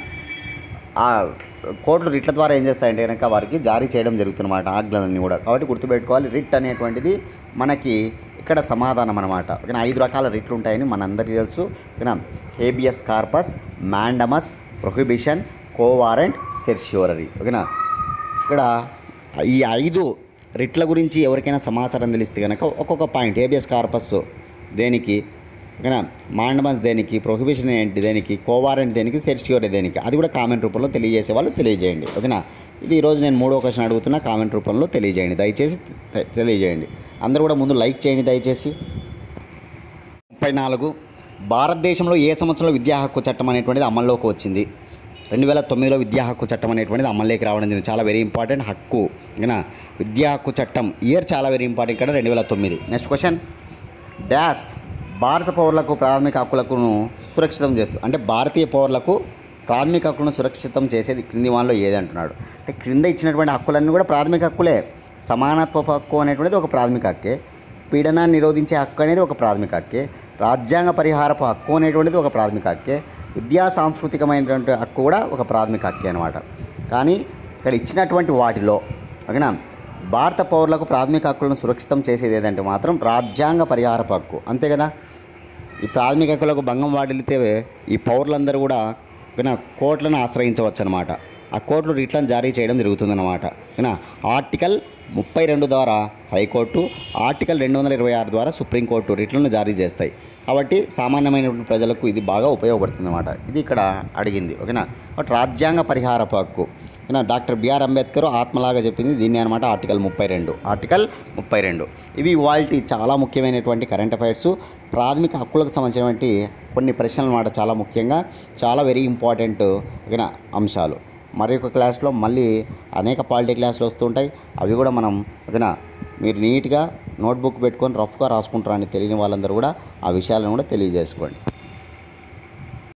ఆ కోర్టులు రిట్ల ద్వారా ఏం చేస్తాయంటే కనుక వారికి జారీ చేయడం జరుగుతుందన్నమాట ఆజ్ఞలన్నీ కూడా కాబట్టి గుర్తుపెట్టుకోవాలి రిట్ అనేటువంటిది మనకి ఇక్కడ సమాధానం అనమాట ఓకేనా ఐదు రకాల రిట్లు ఉంటాయని మనందరికీ తెలుసు ఓకేనా habeas corpus mandamus prohibition quo warranto certiorari ఓకేనా ఇక్కడ ఈ ఐదు రిట్ల గురించి ఎవరికైనా సమాచారం తెలిస్తే కనుక ఒక్కొక్క పాయింట్ ఏబిఎస్ కార్పస్ దేనికి ఓకేనా మాండమస్ దేనికి ప్రొహిబిషన్ ఏంటి దేనికి కోవారెంట్ దేనికి సెర్ష్యూర్ దేనికి అది కూడా కామెంట్ రూపంలో తెలియజేసే వాళ్ళు తెలియజేయండి ఓకేనా ఇది ఈరోజు నేను మూడో క్వశ్చన్ అడుగుతున్నా కామెంట్ రూపంలో తెలియజేయండి దయచేసి తె- తెలియజేయండి అందరూ కూడా ముందు లైక్ చేయండి దయచేసి ముప్పై నాలుగు భారతదేశంలో ఏ సంవత్సరంలో విద్యా హక్కు చట్టం అనేటువంటిది అమల్లోకి వచ్చింది రెండు వేల తొమ్మిదిలో విద్యా హక్కు చట్టం అనేటువంటిది అమల్లోకి రావడం జరిగింది చాలా వెరీ ఇంపార్టెంట్ హక్కు ఓకేనా విద్యా హక్కు చట్టం ఇయర్ చాలా వెరీ ఇంపార్టెంట్ ఇక్కడ రెండు వేల తొమ్మిది నెక్స్ట్ క్వశ్చన్ డాష్ భారత పౌరులకు ప్రాథమిక హక్కులను సురక్షితం చేస్తూ అంటే భారతీయ పౌరులకు ప్రాథమిక హక్కులను సురక్షితం చేసేది క్రింది వాళ్ళలో ఏది అంటున్నాడు అంటే క్రింద ఇచ్చినటువంటి హక్కులన్నీ కూడా ప్రాథమిక హక్కులే సమానత్వపు హక్కు అనేటువంటిది ఒక ప్రాథమిక హక్కే పీడనాన్ని నిరోధించే హక్కు అనేది ఒక ప్రాథమిక హక్కే రాజ్యాంగ పరిహారపు హక్కు అనేటువంటిది ఒక ప్రాథమిక హక్కే విద్యా సాంస్కృతికమైనటువంటి హక్కు కూడా ఒక ప్రాథమిక హక్కే అనమాట కానీ ఇక్కడ ఇచ్చినటువంటి వాటిలో ఓకేనా భారత పౌరులకు ప్రాథమిక హక్కులను సురక్షితం చేసేది ఏదంటే మాత్రం రాజ్యాంగ పరిహారపు హక్కు అంతే కదా ఈ ప్రాథమిక హక్కులకు భంగం వాటిల్లితే ఈ పౌరులందరూ కూడా ఓకేనా కోర్టులను ఆశ్రయించవచ్చు అనమాట ఆ కోర్టులు రిట్లను జారీ చేయడం జరుగుతుందన్నమాట ఓకేనా ఆర్టికల్ ముప్పై రెండు ద్వారా హైకోర్టు ఆర్టికల్ రెండు వందల ఇరవై ఆరు ద్వారా సుప్రీంకోర్టు రిట్లను జారీ చేస్తాయి కాబట్టి సామాన్యమైనటువంటి ప్రజలకు ఇది బాగా ఉపయోగపడుతుంది అనమాట ఇది ఇక్కడ అడిగింది ఓకేనా కాబట్టి రాజ్యాంగ పరిహారపు హక్కు ఓకేనా డాక్టర్ బిఆర్ అంబేద్కర్ ఆత్మలాగా చెప్పింది దీన్ని అనమాట ఆర్టికల్ ముప్పై రెండు ఆర్టికల్ ముప్పై రెండు ఇవి వాటి చాలా ముఖ్యమైనటువంటి కరెంట్ అఫైర్స్ ప్రాథమిక హక్కులకు సంబంధించినటువంటి కొన్ని ప్రశ్నలు అన్నమాట చాలా ముఖ్యంగా చాలా వెరీ ఇంపార్టెంట్ ఓకేనా అంశాలు మరి ఒక క్లాస్లో మళ్ళీ అనేక పాలిటీ క్లాసులు వస్తుంటాయి అవి కూడా మనం ఓకేనా మీరు నీట్గా నోట్బుక్ పెట్టుకొని రఫ్గా రాసుకుంటారని తెలియని వాళ్ళందరూ కూడా ఆ విషయాలను కూడా తెలియజేసుకోండి